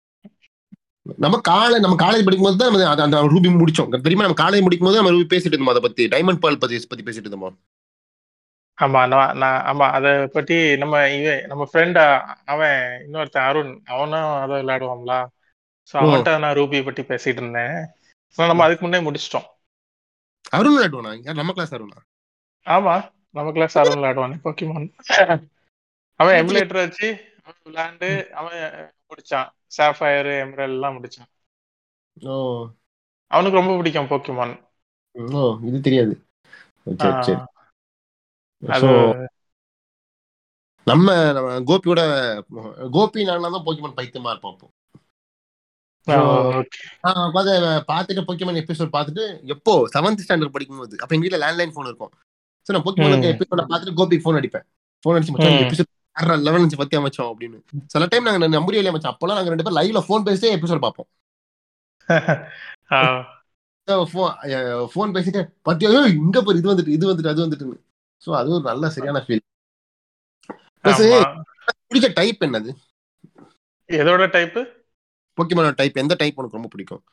நம்ம காலை நம்ம காலேஜ் படிக்கும்போது தான் நம்ம அந்த- அந்த ரூபி முடிச்சோம் தெரியுமா நம்ம காலேஜ் முடிக்கும் போது நம்ம ரூபி பேசிட்டு இருந்தோம் அதை பத்தி டைமண்ட் பால் பத்தி பத்தி பேசிட்டு இருந்தோம் ஆமா நான் நான் ஆமா அதை பத்தி நம்ம இவன் நம்ம ஃப்ரெண்ட் அவன் இன்னொருத்தன் அருண் அவனும் அதை விளையாடுவான்ல ஸோ ஓ. அவன்கிட்ட நான் ரூபியை பத்தி பேசிட்டு இருந்தேன் ஸோ நம்ம அதுக்கு முன்னே முடிச்சிட்டோம் அருண் விளையாடுவானா யார் நம்ம கிளாஸ் அருணா ஆமா நம்ம கிளாஸ் அருண் விளையாடுவான் போக்கிமான் அவன் எமுலேட்டர் வச்சு அவன் விளையாண்டு அவன் முடிச்சான் சாஃபயர் எம்ரல் எல்லாம் முடிச்சான் ஓ அவனுக்கு ரொம்ப பிடிக்கும் போக்கிமான் ஓ இது தெரியாது சரி சரி அது So, நம்ம நம்ம கோபியோட கோபி நான் தான் போக்கிமன் பைத்தியமா இருப்போம் அப்போ ஓகே நான் பார்த்து பார்த்துட்டு போக்கிமன் எபிசோட் பார்த்துட்டு எப்போ செவன்த் ஸ்டாண்டர்ட் படிக்கும்போது அப்ப எங்க வீட்ல லேண்ட்லைன் ஃபோன் இருக்கும் ஸோ நான் போக்கிமனுக்கு ம். எபிசோட பார்த்துட்டு கோபிக்கு ஃபோன் அடிப்பேன் ஃபோன் அடிச்சு மச்சான் ம். எபிசோட் லெவன் அஞ்சு பத்தி அமைச்சோம் அப்படின்னு சில டைம் நாங்க நம்புறே இல்லையா மச்சான் அப்பெல்லாம் நாங்க ரெண்டு பேரும் லைவ்ல ஃபோன் பேசிட்டே எபிசோட் பார்ப்போம் ஃபோன் பேசிட்டு பத்தியா ஏய், இங்க பாரு இது வந்துட்டு இது வந்துட்டு அது வந்துட்டு ஸோ அது ஒரு நல்ல சரியான ஃபீல் பிடிச்ச டைப் என்னது எதோட டைப் போக்கிமனோட டைப் எந்த டைப் உனக்கு ரொம்ப பிடிக்கும்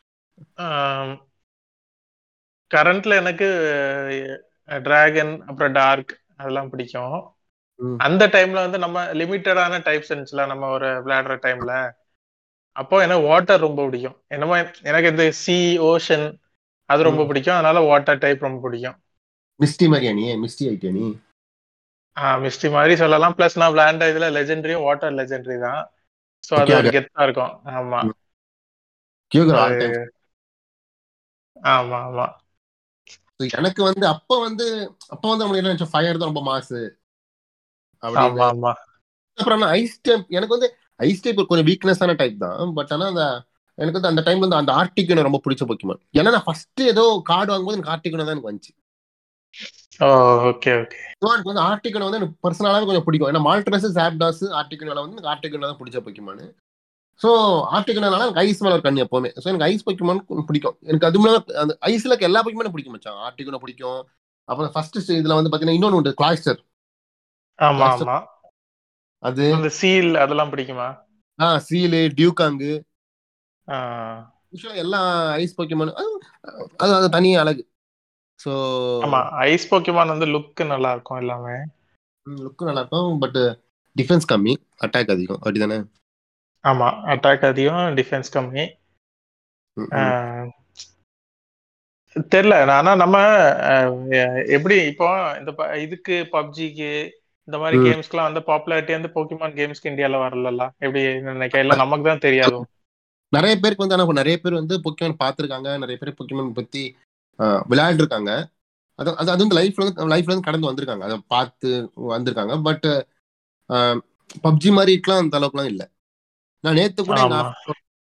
கரண்ட்ல எனக்கு டிராகன் அப்புறம் டார்க் அதெல்லாம் பிடிக்கும் ம். அந்த டைம்ல வந்து நம்ம லிமிட்டடான டைப்ஸ் இருந்துச்சுல நம்ம ஒரு விளையாடுற டைம்ல அப்போ எனக்கு வாட்டர் ரொம்ப பிடிக்கும் என்னமோ எனக்கு இந்த சி ஓஷன் அது ரொம்ப ம். பிடிக்கும் அதனால வாட்டர் டைப் ரொம்ப பிடிக்கும் மிஸ்டி மாதிரியா நீ மிஸ்டி ஆயிட்டியா நீ ஆஹ் மிஸ்டி மாதிரி சொல்லலாம் பிளஸ் நான் விளையாண்ட இதுல லெஜெண்டரியும் வாட்டர் லெஜெண்டரி தான் ஸோ அது Okay, ஒரு okay. கெத்தா இருக்கும் ஆமா ம். கியூகர் ஆல் அது- டைம் ஆமா ஆமா எனக்கு வந்து அப்ப வந்து அப்ப வந்து நம்மளுக்கு என்ன நினைச்சோம் ஃபயர் தான் ரொம்ப மாசு ஆமா அப்படின்னு ஆமா அப்புறம் ஐஸ் டைப் எனக்கு வந்து ஐஸ் டைப் கொஞ்சம் வீக்னஸான டைப் தான் பட் ஆனா அந்த எனக்கு வந்து அந்த டைம்ல வந்து அந்த ஆர்டிக் ரொம்ப பிடிச்ச போக்கிமான் ஏன்னா நான் ஃபர்ஸ்ட் ஏதோ கார்டு வாங்கும்போது எனக்கு ஆர்டிக் தான் எனக்கு வந்துச்சு ஓ ஓகே ஓகே So, எனக்கு வந்து ஆர்டிகன் வந்து எனக்கு பர்சனலாவே கொஞ்சம் பிடிக்கும் ஏன்னா மால்ட்ரஸ் சாப்டாஸ் ஆர்டிகன் வந்து எனக்கு ஆர்டிகன் தான் பிடிச்ச போக்கிமான் ஸோ ஆர்டிகல்னால எனக்கு ஐஸ் மேல ஒரு கண்ணு எப்பவுமே ஸோ எனக்கு ஐஸ் பொக்கிமான் பிடிக்கும் எனக்கு அது மேல அந்த ஐஸ்ல இருக்க எல்லா பொக்கிமானும் பிடிக்கும் மச்சான் ஆர்டிகனை பிடிக்கும் அப்புறம் ஃபர்ஸ்ட் இதுல வந்து பாத்தீங்கன்னா இன்னொன்று உண்டு கிளாஸ்டர் ஆமா Last- ஆமா அது அந்த சீல் அதெல்லாம் பிடிக்குமா ஆ சீலு டியூகாங்கு ஆ. யூஸ்வலாக எல்லா ஐஸ் பொக்கிமான் அது அது தனி அழகு ஸோ ஆமா ஐஸ் போக்கிமான் வந்து லுக் நல்லா இருக்கும் எல்லாமே லுக்கும் நல்லா இருக்கும் பட் டிஃபென்ஸ் கம்மி அட்டாக் அதிகம் அப்படிதானே ஆமா அட்டாக் அதிகம் டிஃபென்ஸ் கம்மி ம், ம். ஆஹ் தெரியல ஆனா நம்ம ஆஹ் எப்படி இப்போ இந்த ப- இதுக்கு பப்ஜிக்கு இந்த மாதிரி ம். கேம்ஸ்க்குலாம் வந்து பாப்புலாரிட்டி வந்து போக்கிமான் கேம்ஸ்க்கு இந்தியால வரல எப்படி நினைக்க இல்ல நமக்கு தான் தெரியாது நிறைய பேருக்கு வந்து ஆனால் நிறைய பேர் வந்து பொக்கிமான் பார்த்துருக்காங்க நிறைய பேர் பொக்கிமான் பத்தி விளையாண்டுருக்காங்க அது அது அது வந்து லைஃப்ல வந்து லைஃப்ல இருந்து கடந்து வந்திருக்காங்க அதை பார்த்து வந்திருக்காங்க பட் பப்ஜி மாதிரிலாம் அந்த அளவுக்குலாம் இல்லை நான் நேத்து கூட எங்க ஆமா.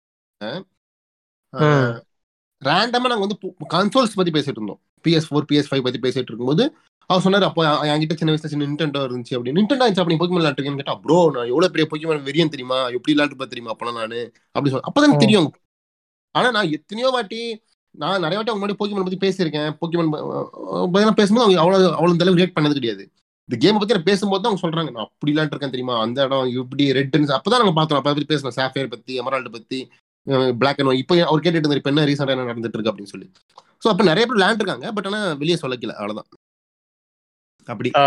office ரேண்டமா நாங்க வந்து கன்சோல்ஸ் பத்தி பேசிட்டு இருந்தோம் பிஎஸ் ஃபோர் பிஎஸ் ஃபைவ் பத்தி பேசிட்டு இருக்கும்போது அவர் சொன்னாரு அப்போ என் என்கிட்ட சின்ன வயசுல சின்ன நின்டெண்டோ இருந்துச்சு அப்படி நின்டெண்டோ இருந்துச்சு அப்படி பொக்கிமன் விளையாட்டுருக்கேன்னு கேட்டா ப்ரோ நான் எவ்வளவு பெரிய பொக்கிமன் வெறியன் தெரியுமா எப்படி விளையாட்டு தெரியுமா அப்பலாம் நானு அப்படி சொல்ல அப்பதான் எனக்கு ம். தெரியும் ஆனா நான் எத்தனையோ வாட்டி நான் நிறைய வாட்டி அவங்க முன்னாடி போக்கிமன் பத்தி பேசியிருக்கேன் போக்கிமன் பத்தி பேசும்போது அவங்க அவ்வளவு அவ்வளவு இந்த அளவுக்கு ரியாக்ட் பண்ணது கிடையாது இந்த கேம் பத்தி நான் பேசும்போது தான் அவங்க சொல்றாங்க நான் அப்படி விளையாண்டுருக்கேன் தெரியுமா அந்த இடம் இப்படி ரெட் அப்பதான் நாங்க பார்த்தோம் அப்ப பத்தி பேசணும் சாஃப்ட்வேர் பத்தி எமரால்டு பத்தி பிளாக் அண்ட் ஒயிட் இப்போ அவர் கேட்டுட்டு இருந்தாரு இப்ப என்ன ரீசெண்டா என்ன நடந்துட்டு இருக்கு அப்படின்னு சொல்லி சோ அப்ப நிறைய பேர் விளையாண்டுருக்காங்க பட் ஆனா வெளியே சொல்லக்கல அவ்வளவுதான் அப்படி ஓ.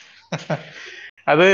அது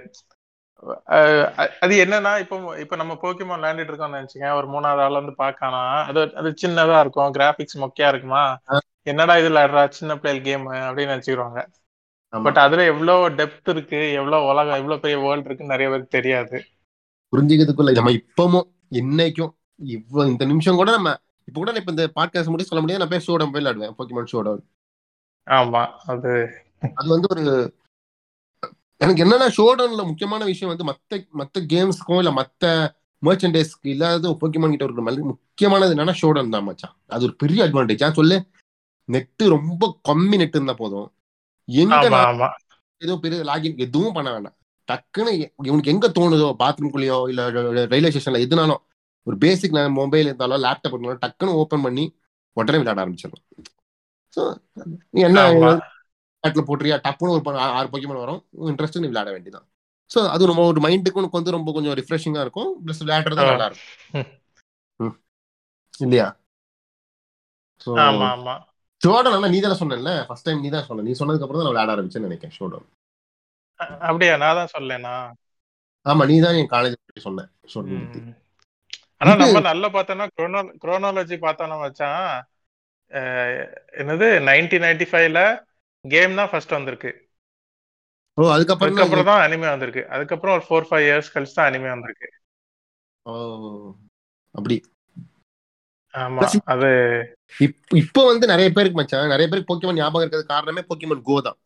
அஹ், அ- அது என்னன்னா இப்போ இப்போ நம்ம போக்கிமான் விளையாண்டுட்டு இருக்கோம்னு நினைச்சுங்க ஒரு மூணாவது ஆள் வந்து பாக்கானா அது அது சின்னதா இருக்கும் கிராபிக்ஸ் மொக்கையா இருக்குமா ஆ. என்னடா இது விளையாடுறா சின்ன பிள்ளைகள் கேம் அப்படின்னு நினைச்சுக்கிடுவாங்க ஆமா. பட் அதுல எவ்வளவு டெப்த் இருக்கு எவ்வளவு உலகம் எவ்வளவு பெரிய வேர்ல்ட் இருக்குன்னு நிறைய பேருக்கு தெரியாது புரிஞ்சுக்கிறதுக்குள்ள நம்ம இப்பமும் இன்னைக்கும் இவ்வளவு இந்த நிமிஷம் கூட நம்ம இப்ப கூட நான் இப்ப இந்த பாட்காஸ்ட் முடிச்சு சொல்ல முடியாது நான் போய் ஷோடம் போய் விளையாடுவேன் போக்கிமான் ஷோடம் ஆமா அது அது வந்து ஒரு எனக்கு என்னன்னா ஷோடவுன்ல முக்கியமான விஷயம் வந்து மத்த மத்த கேம்ஸ்க்கும் இல்ல மத்த மர்ச்சன்டைஸ்க்கு இல்லாத போக்கிமான் கிட்ட இருக்கிற மாதிரி முக்கியமானது என்னன்னா ஷோடவுன் தான் மச்சான் அது ஒரு பெரிய அட்வான்டேஜ் நான் சொல்லு நெட் ரொம்ப கம்மி நெட் இருந்தா போதும் எங்க ஆமா நான் ஆமா ஏதோ பெரிய லாகின் எதுவும் பண்ண வேண்டாம் டக்குன்னு இ- இவனுக்கு எங்க தோணுதோ பாத்ரூம்குள்ளேயோ இல்ல ரயில்வே ஸ்டேஷன்ல எதுனாலும் ஒரு பேசிக் மொபைல் இருந்தாலும் லேப்டாப் இருந்தாலும் டக்குன்னு ஓபன் பண்ணி உடனே விளையாட ஆரம்பிச்சிடலாம் ஸோ என்ன ஆமா பேட்ல போட்டுறியா டப்புன்னு ஒரு ப- ஆறு பொக்கிமன் வரும் இன்ட்ரெஸ்ட் நீ விளையாட வேண்டியதான் ஸோ அது நம்ம ஒரு மைண்டுக்கு உனக்கு வந்து ரொம்ப கொஞ்சம் ரிஃப்ரெஷிங்கா இருக்கும் ப்ளஸ் விளையாடுறது ஆ. நல்லா இருக்கும் ம். இல்லையா ஸோ ஆமா ஆமா ஷோட நல்லா நீ தானே சொன்னல ஃபர்ஸ்ட் டைம் நீ தான் சொன்ன நீ சொன்னதுக்கு அப்புறம் தான் நான் விளையாட ஆரம்பிச்சேன்னு நினைக்கிறேன் ஷோட அ- அப்படியா நான் தான் சொல்லேனா ஆமா நீ தான் என் காலேஜ் சொன்ன ஷோட பத்தி ம். ஆனா இது- நம்ம நல்லா பார்த்தோம்னா குரோனோ குரோனாலஜி பார்த்தோம்னா மச்சான் அஹ், என்னது நைன்டீன் நைன்டி ஃபைவ்ல கேம் தான் ஃபர்ஸ்ட் வந்திருக்கு ஓ அதுக்கப்புறம் தான் அதுக்கப்புறம் தான் அனிமே வந்திருக்கு அதுக்கப்புறம் ஒரு ஃபோர் ஃபைவ் இயர்ஸ் கழிச்சு தான் அனிமே வந்திருக்கு ஓ அப்படி ஆமா Plus- அது இப் இப்போ வந்து நிறைய பேருக்கு மச்சான் நிறைய பேருக்கு போக்கிமன் ஞாபகம் இருக்கிறது காரணமே போக்கிமன் கோ தான்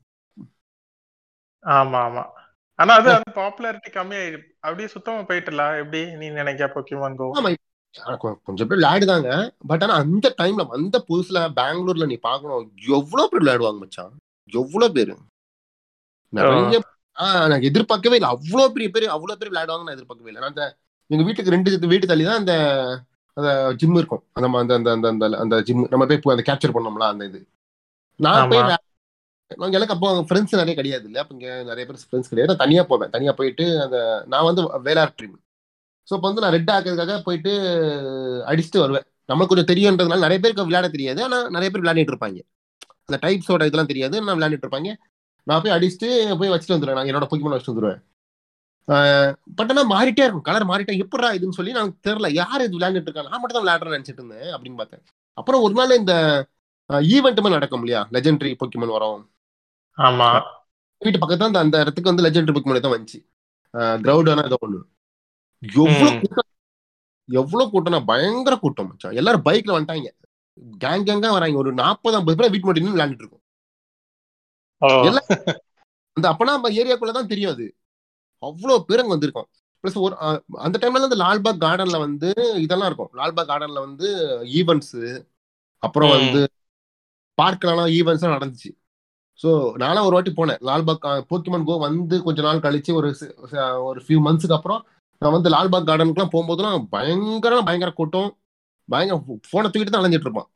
ஆமா ஆமா ஆனா அது அந்த பாப்புலாரிட்டி கம்மியாயிரு அப்படியே சுத்தமா போயிட்டுல எப்படி நீ நினைக்க போக்கிமான் கோ ஆமா இப்ப- ஆனா கொ- கொஞ்சம் பேர் விளையாடுதாங்க பட் ஆனா அந்த டைம்ல அந்த புதுசுல பெங்களூர்ல நீ பாக்கணும் எவ்வளவு பேர் விளையாடுவாங்க மச்சான் எவ்வளவு பேரு நிறைய ஆஹ் நான் எதிர்பார்க்கவே இல்லை அவ்வளவு பெரிய பேர் அவ்வளவு பேர் விளையாடுவாங்கன்னு நான் எதிர்பார்க்கவே இல்லை நான் அந்த எங்க வீட்டுக்கு ரெண்டு வீட்டு தள்ளி தான் அந்த அந்த ஜிம் இருக்கும் அந்த ம- அந்த அந்த அந்த அந்த அந்த ஜிம் நம்ம போய் போ- அந்த கேப்சர் பண்ணோம்ல அந்த இது நான் போய் ஆமா. விளையா- நாங்க எனக்கு அப்போ ஃப்ரெண்ட்ஸ் நிறைய கிடையாது இல்ல அப்ப இங்க நிறைய பேர் ஃப்ரெண்ட்ஸ் கிடையாது நான் தனியா போவேன் தனியா போயிட்டு அந்த நான் வந்து வேளார் ட்ரீம் ஸோ இப்போ வந்து நான் ரெட் ஆக்கிறதுக்காக போயிட்டு அடிச்சுட்டு வருவேன் நம்மளுக்கு கொஞ்சம் தெரியுன்றதுனால நிறைய பேருக்கு விளையாட தெரியாது ஆனா நிறைய பேர் விளையாடிட்டு இருப்பாங்க அந்த டைப்ஸோட இதெல்லாம் தெரியாது நான் விளையாடிட்டு இருப்பாங்க நான் போய் அடிச்சுட்டு போய் வச்சுட்டு வந்துடுவேன் நான் என்னோட பொக்கிமன் வச்சுட்டு வந்துடுவேன் பட் ஆனால் மாறிட்டே இருக்கும் கலர் மாறிட்டே எப்படா இதுன்னு சொல்லி எனக்கு தெரியல யார் இது விளையாண்டுட்டு இருக்கா நான் மட்டும் தான் விளையாடுறேன்னு நினைச்சிட்டு இருந்தேன் அப்படின்னு பார்த்தேன் அப்புறம் ஒரு நாள் இந்த ஈவெண்ட்டுமே நடக்கும் இல்லையா லெஜெண்டரி பொக்கிமன் வரும் ஆமா வீட்டு பக்கத்துல அந்த அந்த இடத்துக்கு வந்து லெஜெண்டரி பொக்கிமன் தான் வந்துச்சு கிரௌடான ஏதோ ஒண்ணு எவ்வளவு ம். கூட்டம் எவ்வளவு கூட்டம்னா பயங்கர கூட்டம் மச்சான் எல்லாரும் பைக்ல வந்துட்டாங்க கேங் கேங்கா வராங்க ஒரு நாற்பது ஐம்பது பேர் வீட்டு மட்டும் நின்னு விளையாண்டுட்டு இருக்கோம் ஓ எல்லாம் அந்த அப்பனா நம்ம ஏரியாக்குள்ள தான் தெரியும் அது அவ்வளவு பேர் அங்க வந்திருக்கோம் ப்ளஸ் ஒரு அஹ், அந்த டைம்ல வந்து லால்பாக் கார்டன்ல வந்து இதெல்லாம் இருக்கும் லால்பாக் கார்டன்ல வந்து ஈவெண்ட்ஸ் அப்புறம் ம். வந்து பார்க்கலாம் ஈவெண்ட்ஸ் நடந்துச்சு ஸோ நானும் ஒரு வாட்டி போனேன் லால்பாக் போக்கிமன் கோ வந்து கொஞ்ச நாள் கழிச்சு ஒரு சி- ச- ஒரு ஃபியூ மந்த்ஸ்க்கு அப்புறம் நான் வந்து லால்பாக் கார்டனுக்குலாம் போகும்போதெல்லாம் பயங்கர பயங்கர கூட்டம் பயங்கர போனை தூக்கிட்டு தான் அலைஞ்சிட்டு இருப்பான்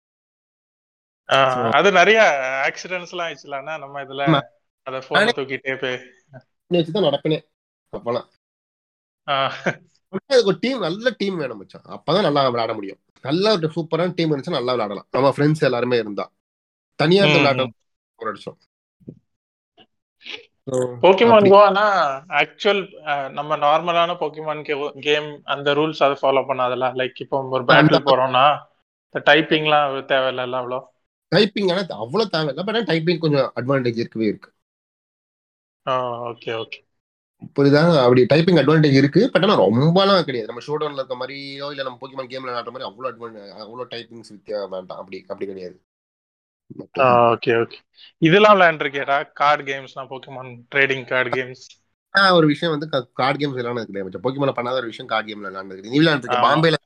ஆஹ் அது நிறைய ஆக்சிடென்ட்ஸ் எல்லாம் ஆயிடுச்சுலன்னா நம்ம இதுல ஆமா. அத போன தூக்கிட்டே போய் இப்படி வச்சுதான் நடப்பினே அப்பெல்லாம் ஆஹ் ஆனா அதுக்கு ஒரு டீம் நல்ல டீம் வேணும் மச்சான் அப்பதான் நல்லா விளையாட முடியும் நல்ல ஒரு சூப்பரான டீம் இருந்துச்சுன்னா நல்லா விளையாடலாம் நம்ம ஃப்ரெண்ட்ஸ் எல்லாருமே இருந்தா தனியா இருந்து ம், விளையாட ஒரு அடிச்சோம் So, போக்கிமான் அப்படி- கோ ஆனா ஆக்சுவல் நம்ம நார்மலான போக்கிமான் கேம் அந்த ரூல்ஸ் அதை ஃபாலோ பண்ணாதல லைக் இப்போ ஒரு பேட்டில் போறோம்னா இந்த டைப்பிங்லாம் தேவையில்ல அவ்வளோ டைப்பிங் ஆனா அவ்வளவு தேவையில்லை பட் டைப்பிங் கொஞ்சம் அட்வான்டேஜ் இருக்கவே இருக்கு ஓகே ஓகே புரியுதா அப்படி டைப்பிங் அட்வான்டேஜ் இருக்கு பட் ஆனா ரொம்பலாம் கிடையாது நம்ம ஷோ டவுன்ல இருக்க மாதிரியோ இல்ல நம்ம போக்கிமான் கேம்ல விளையாடுற மாதிரி அவ்வளவு அட்வான்டேஜ் அவ்வளவு டைப்பிங்ஸ் வித்தியா வேண்டாம் அப்படி அப்படி கிடையாது ஓகே ஓகே இதெல்லாம் விளையாண்டுருக்கேடா கார்டு கேம்ஸ்லாம் போக்கிமான் ட்ரேடிங் கார்டு கேம்ஸ் ஆஹ் ஒரு விஷயம் வந்து கார்டு கேம்ஸ் விளையாடுறது கிடையாது மச்சான் போக்கிமான் பண்ணாத ஒரு விஷயம் கார்டு கேம்ல விளையாடுறது கிடையாது. நீ விளையாண்டுருக்க ஆமா. பாம்பேல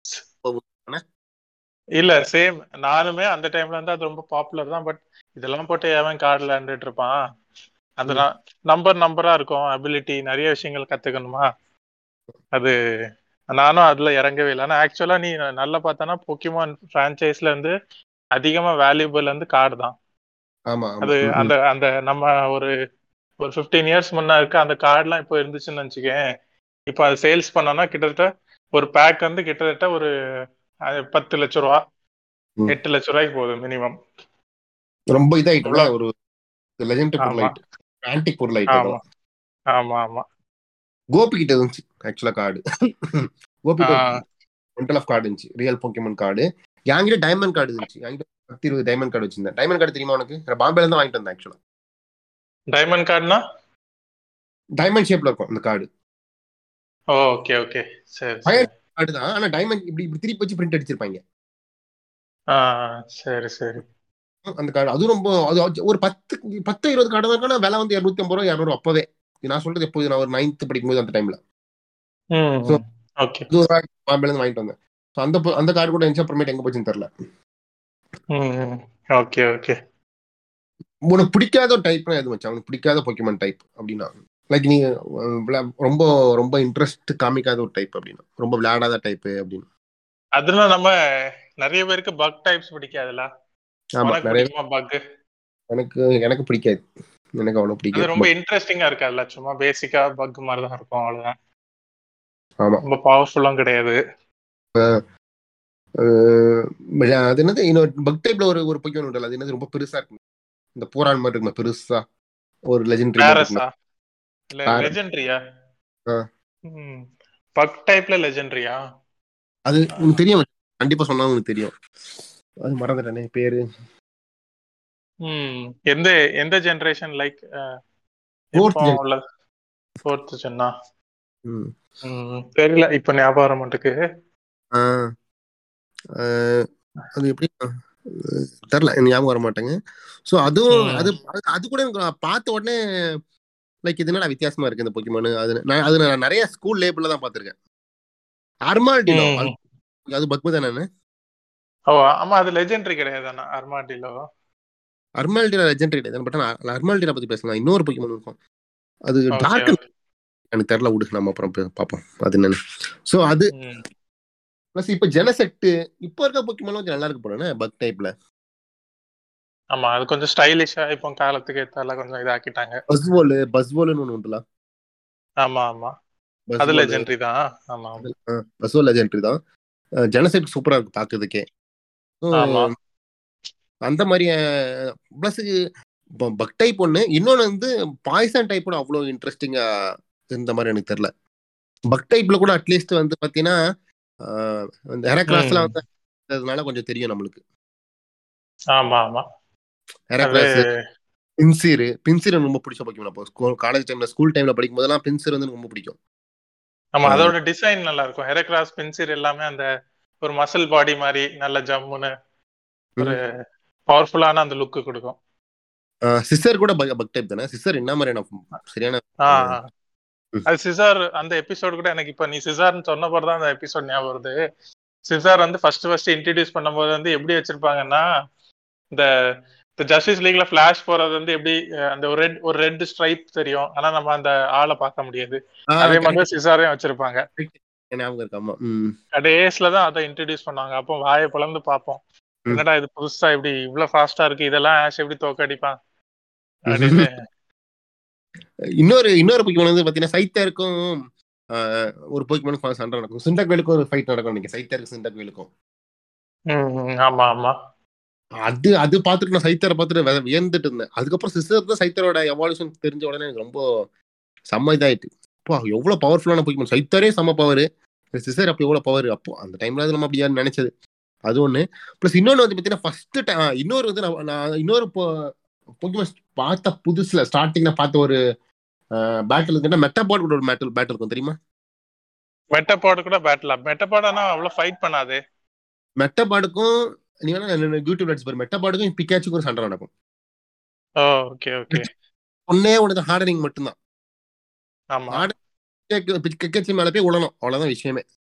இல்ல சேம் நானுமே அந்த டைம்ல இருந்து அது ரொம்ப பாப்புலர் தான் பட் இதெல்லாம் போட்டு எவன் கார்டு விளையாண்டுட்டு இருப்பான் அந்த நம்பர் நம்பரா இருக்கும் அபிலிட்டி நிறைய விஷயங்கள் கத்துக்கணுமா அது நானும் அதுல இறங்கவே இல்லை ஆனா ஆக்சுவலா நீ நல்லா பார்த்தனா போக்கிமான் பிரான்ச்சைஸ்ல இருந்து அதிகமா வேல்யூபிள் வந்து கார்டு தான் ஆமா ஆமா. அது ம், ம். அந்த அந்த நம்ம ஒரு ஒரு ஃபிஃப்டீன் இயர்ஸ் முன்ன இருக்க அந்த கார்டுலாம் இப்போ இருந்துச்சுன்னு வச்சுக்கேன் இப்போ அது சேல்ஸ் பண்ணோம்னா கிட்டத்தட்ட ஒரு பேக் வந்து கிட்டத்தட்ட ஒரு அஹ், பத்து லட்ச ரூபா ம். எட்டு லட்ச ரூபாய்க்கு போகுது மினிமம் ரொம்ப இதாயிட்டு அவ்வளவு. ஒரு லெஜெண்டரி பொருள் ஆமா. ஆயிட்டு ஆன்டிக் பொருள் ஆயிட்டு ஆமா ஆமா ஆமா கோபி கிட்ட இருந்துச்சு ஆக்சுவலா கார்டு கோபி ஆ. மென்டல் ஆஃப் கார்டு இருந்துச்சு ரியல் போக்கிமன் கார்டு என்கிட்ட டைமண்ட் கார்டு இருந்துச்சு என்கிட்ட பத்து இருபது டைமண்ட் கார்டு வச்சிருந்தேன் டைமண்ட் கார்டு தெரியுமா உனக்கு நான் பாம்பேல தான் வாங்கிட்டு வந்தேன் ஆக்சுவலா டைமண்ட் கார்டுனா டைமண்ட் ஷேப்ல இருக்கும் அந்த கார்டு ஓகே ஓகே சரி Fire- சரி கார்டு தான் ஆனா டைமண்ட் இப்படி இப்படி திருப்பி வச்சு பிரிண்ட் அடிச்சிருப்பாங்க ஆ சரி சரி அந்த கார்டு அது ரொம்ப அது ஒரு பத்து பத்து இருபது கார்டு தான் இருக்கு. ஆனா விலை வந்து இரநூத்தி ஐம்பது ரூபா இரநூறு அப்பவே நான் சொல்றது எப்போது நான் ஒரு நைன்த் படிக்கும்போது அந்த டைம்ல ம் So- ஓகே இது ஒரு பாம்பேல இருந்து வாங்கிட்டு வந்தேன் So அந்த பொ- அந்த கார்டு கூட இருந்துச்சு அப்புறமேட்டு எங்க போச்சுன்னு தெரியல ம் ஓகே ஓகே உனக்கு பிடிக்காத ஒரு டைப்னா எது மச்சான் உனக்கு பிடிக்காத பொக்கிமன் டைப் அப்படின்னா லைக் நீ அஹ், விளா- ரொம்ப ரொம்ப இன்ட்ரெஸ்ட் காமிக்காத ஒரு டைப் அப்படின்னா ரொம்ப விளையாடாத டைப் அப்படின்னு அதுல நம்ம நிறைய பேருக்கு பக் டைப்ஸ் பிடிக்காதுல்ல ஆமா உனக்கு நிறைய பிடிக்குமா பக் எனக்கு எனக்கு பிடிக்காது எனக்கு அவ்வளவு அது பிடிக்காது ரொம்ப இன்ட்ரெஸ்டிங்கா இருக்காதுல்ல சும்மா பேசிக்கா பக் மாதிரி தான் இருக்கும் அவ்வளவுதான் ஆமா ரொம்ப பவர்ஃபுல்லும் கிடையாது அஹ், அது என்னது இன்னொரு பக் டைப்ல ஒரு ஒரு பொக்கிமன் உண்டல அது என்னது ரொம்ப பெருசா இருக்கும் இந்த போரான் மாதிரி இருக்குமா பெருசா ஒரு லெஜெண்டரி பேரஸா இல்ல Paras. லெஜெண்டரியா ஆ. ம் பக் டைப்ல லெஜெண்டரியா அது உனக்கு தெரியும் கண்டிப்பா சொன்னா உனக்கு தெரியும் அது மறந்துட்டேனே பேரு ம் எந்த எந்த ஜெனரேஷன் லைக் Fourth gen. உள்ள ஃபோர்த் ஜென்னா ம். ம் தெரியல இப்ப ஞாபகம் வர மாட்டுக்கு ஆஹ் ஆஹ் அது எப்படி அஹ் தெரியல எனக்கு ஞாபகம் வர மாட்டேங்க ஸோ அதுவும் ம். அது அது- அது கூட எனக்கு நான் பார்த்த உடனே லைக் இது என்னடா வித்தியாசமா இருக்கு இந்த பொக்கிமானு அது நான் அது நான் நிறைய ஸ்கூல் லேபிள்ல தான் பார்த்திருக்கேன் அர்மால்டினோ ம். அது- அது பக்மு தானே ஓ ஆமா அது லெஜெண்டரி கிடையாது அண்ணா அர்மாடிலோ அர்மால்டினா லெஜெண்டரி கிடையாது பட் நான் அர்மால்டினா பத்தி பேசலாம் இன்னொரு பொக்கிமான் இருக்கும் அது Okay, டார்க் okay. எனக்கு தெரியல விடு நம்ம அப்புறம் பே- பார்ப்போம் அது என்னன்னு ஸோ அது ம். ப்ளஸ் இப்போ ஜெனசெட்டு இப்போ இருக்க பொக்கிமானும் கொஞ்சம் நல்லா இருக்கு போல பக் டைப்ல ஆமா அது கொஞ்சம் ஸ்டைலிஷா இப்போ காலத்துக்கு ஏத்தால கொஞ்சம் இதாக்கிட்டாங்க பஸ்வோல் பஸ்வோல்னு ஒன்று உண்டுல ஆமா ஆமா அது Buzzwole. லெஜெண்டரி தான் ஆமா ஆமா. பஸ்வோ லெஜெண்டரி தான் ஜெனசைட் சூப்பரா இருக்கு பாக்குறதுக்கே So, ஆமா அந்த மாதிரி பிளஸ் பக் டைப் ஒன்று இன்னொன்று வந்து பாய்சன் டைப் கூட அவ்வளோ இன்ட்ரெஸ்டிங்கா இருந்த மாதிரி எனக்கு தெரியல பக் டைப்ல கூட அட்லீஸ்ட் வந்து பார்த்தீங்கன்னா ஆஹ், இந்த ஹெரக்ராஸ்லாம் வந்து அதனால கொஞ்சம் தெரியும் நம்மளுக்கு ஆமா ஆமா அது ஹெரக்ராஸ் பின்சீர் பின்சீர் எனக்கு ரொம்ப பிடிச்ச பொக்கிமன் அப்போ ஸ்கூல் காலேஜ் டைம்ல ஸ்கூல் டைம்ல படிக்கும் போதெல்லாம் பின்சீர் வந்து எனக்கு ரொம்ப பிடிக்கும் ஆமா அதோட டிசைன் நல்லா இருக்கும் ஹெரக்ராஸ் பென்சில் எல்லாமே அந்த ஒரு மசில் பாடி மாதிரி நல்ல ஜம்முன்னு ஒரு பவர்ஃபுல்லான அந்த லுக் கொடுக்கும் சிஸ்டர் கூட பக் டைப் தானே சிஸ்டர் என்ன மாதிரியான சரியான ஆ, ம். அது சிசார் அந்த எபிசோட் கூட எனக்கு இப்ப நீ சிசார்னு சொன்ன தான் அந்த எபிசோட் ஞாபகம் வருது சிசார் வந்து ஃபர்ஸ்ட் ஃபர்ஸ்ட் இன்ட்ரடியூஸ் பண்ணும்போது வந்து எப்படி வச்சிருப்பாங்கன்னா இந்த இந்த ஜஸ்டிஸ் லீக்ல ஃபிளாஷ் போறது வந்து எப்படி அஹ், அந்த ஒரு ரெட் ஒரு ரெட் ஸ்ட்ரைப் தெரியும் ஆனா நம்ம அந்த ஆளை பார்க்க முடியாது ஆ, அதே மாதிரி correct. சிசாரையும் வச்சிருப்பாங்க ஞாபகம் இருக்கு ஆமா ம் கடைசில தான் அதை இன்ட்ரடியூஸ் பண்ணாங்க அப்போ வாயை பிளந்து பார்ப்போம் ம். என்னடா இது புதுசா இப்படி இவ்வளவு ஃபாஸ்டா இருக்கு இதெல்லாம் ஆஷ் எப்படி தோக்கடிப்பான் அப்படின்னு இன்னொரு இன்னொரு பொக்கிமான் வந்து பாத்தீங்கன்னா சைத்தருக்கும் ஆஹ், ஒரு பொக்கிமானுக்கும் சண்டை நடக்கும் சிண்டக்வேலுக்கும் ஒரு ஃபைட் நடக்கும் நீங்க சைத்தருக்கு சிண்டக்வேலுக்கும் ம், ம், ஆமா ஆமா அது அது பார்த்துட்டு நான் சைத்தரை பார்த்துட்டு வித- வியந்துட்டு இருந்தேன் அதுக்கப்புறம் சிஸ்டர் தான் சைத்தரோட எவால்யூஷன் தெரிஞ்ச உடனே எனக்கு ரொம்ப செம்ம இதாயிட்டு அப்பா எவ்வளவு பவர்ஃபுல்லான பொக்கிமான் சைத்தரே செம்ம பவர் சிஸ்டர் அப்போ எவ்வளவு பவர் அப்போ அந்த டைம்ல அது நம்ம அப்படியா நினைச்சது அது ஒண்ணு ப்ளஸ் இன்னொன்னு வந்து பாத்தீங்கன்னா ஃபர்ஸ்ட் இன்னொரு வந்து நான் நான் இன்னொரு பொக்கிமான் பார்த்த புதுசுல ஸ்டார்டிங்ல பார்த்த ஒரு பேட்டில் இருக்குன்னா மெட்டாபாட் கூட ஒரு பேட்டில் பேட்டில் இருக்கும் தெரியுமா மெட்டபாடு கூட பேட்டில் மெட்டபாட் ஆனா அவ்வளவு ஃபைட் பண்ணாது மெட்டாபாடுக்கும் நீ வேணா யூடியூப்ல அடிச்சு பாரு மெட்டாபாடுக்கும் பிக்காச்சுக்கும் ஒரு சண்டை நடக்கும் ஓ ஓகே ஓகே ஒன்னே ஒன்று ஹார்டனிங் மட்டும்தான் ஆமா கிக்கச்சி மேல போய் விடணும் அவ்வளவுதான் விஷயமே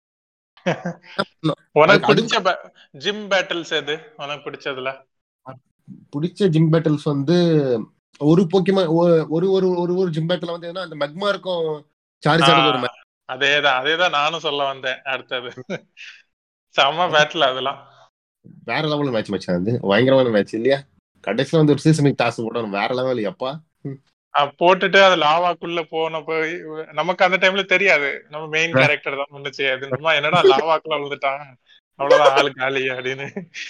உனக்கு அது- பிடிச்ச ஜிம் பேட்டில்ஸ் எது உனக்கு பிடிச்சதுல பிடிச்ச ஜிம் பேட்டில்ஸ் வந்து ஒரு போக்கிமா ஒரு ஒரு ஒரு ஒரு ஜிம் பேட்டில் வந்து எதுனா அந்த மெக்மா இருக்கும் சார்ஜாருக்கு ஒரு match. அதேதான் அதேதான் நானும் சொல்ல வந்தேன் அடுத்தது செம்ம பேட்டில் அதெல்லாம் வேற லெவல் மேட்ச் மேட்ச் அது பயங்கரமான மேட்ச் இல்லையா கடைசியில வந்து ஒரு சீசமிக் டாஸ் போடணும் வேற லெவல் எப்பா அஹ் போட்டுட்டு அது லாவாக்குள்ள போன போய் நமக்கு அந்த டைம்ல தெரியாது நம்ம மெயின் கேரக்டர் தான் முன்னுச்சு அது நம்ம என்னடா லாவாக்குள்ள விழுந்துட்டான் அவ்வளவுதான் ஆளு காலி அப்படின்னு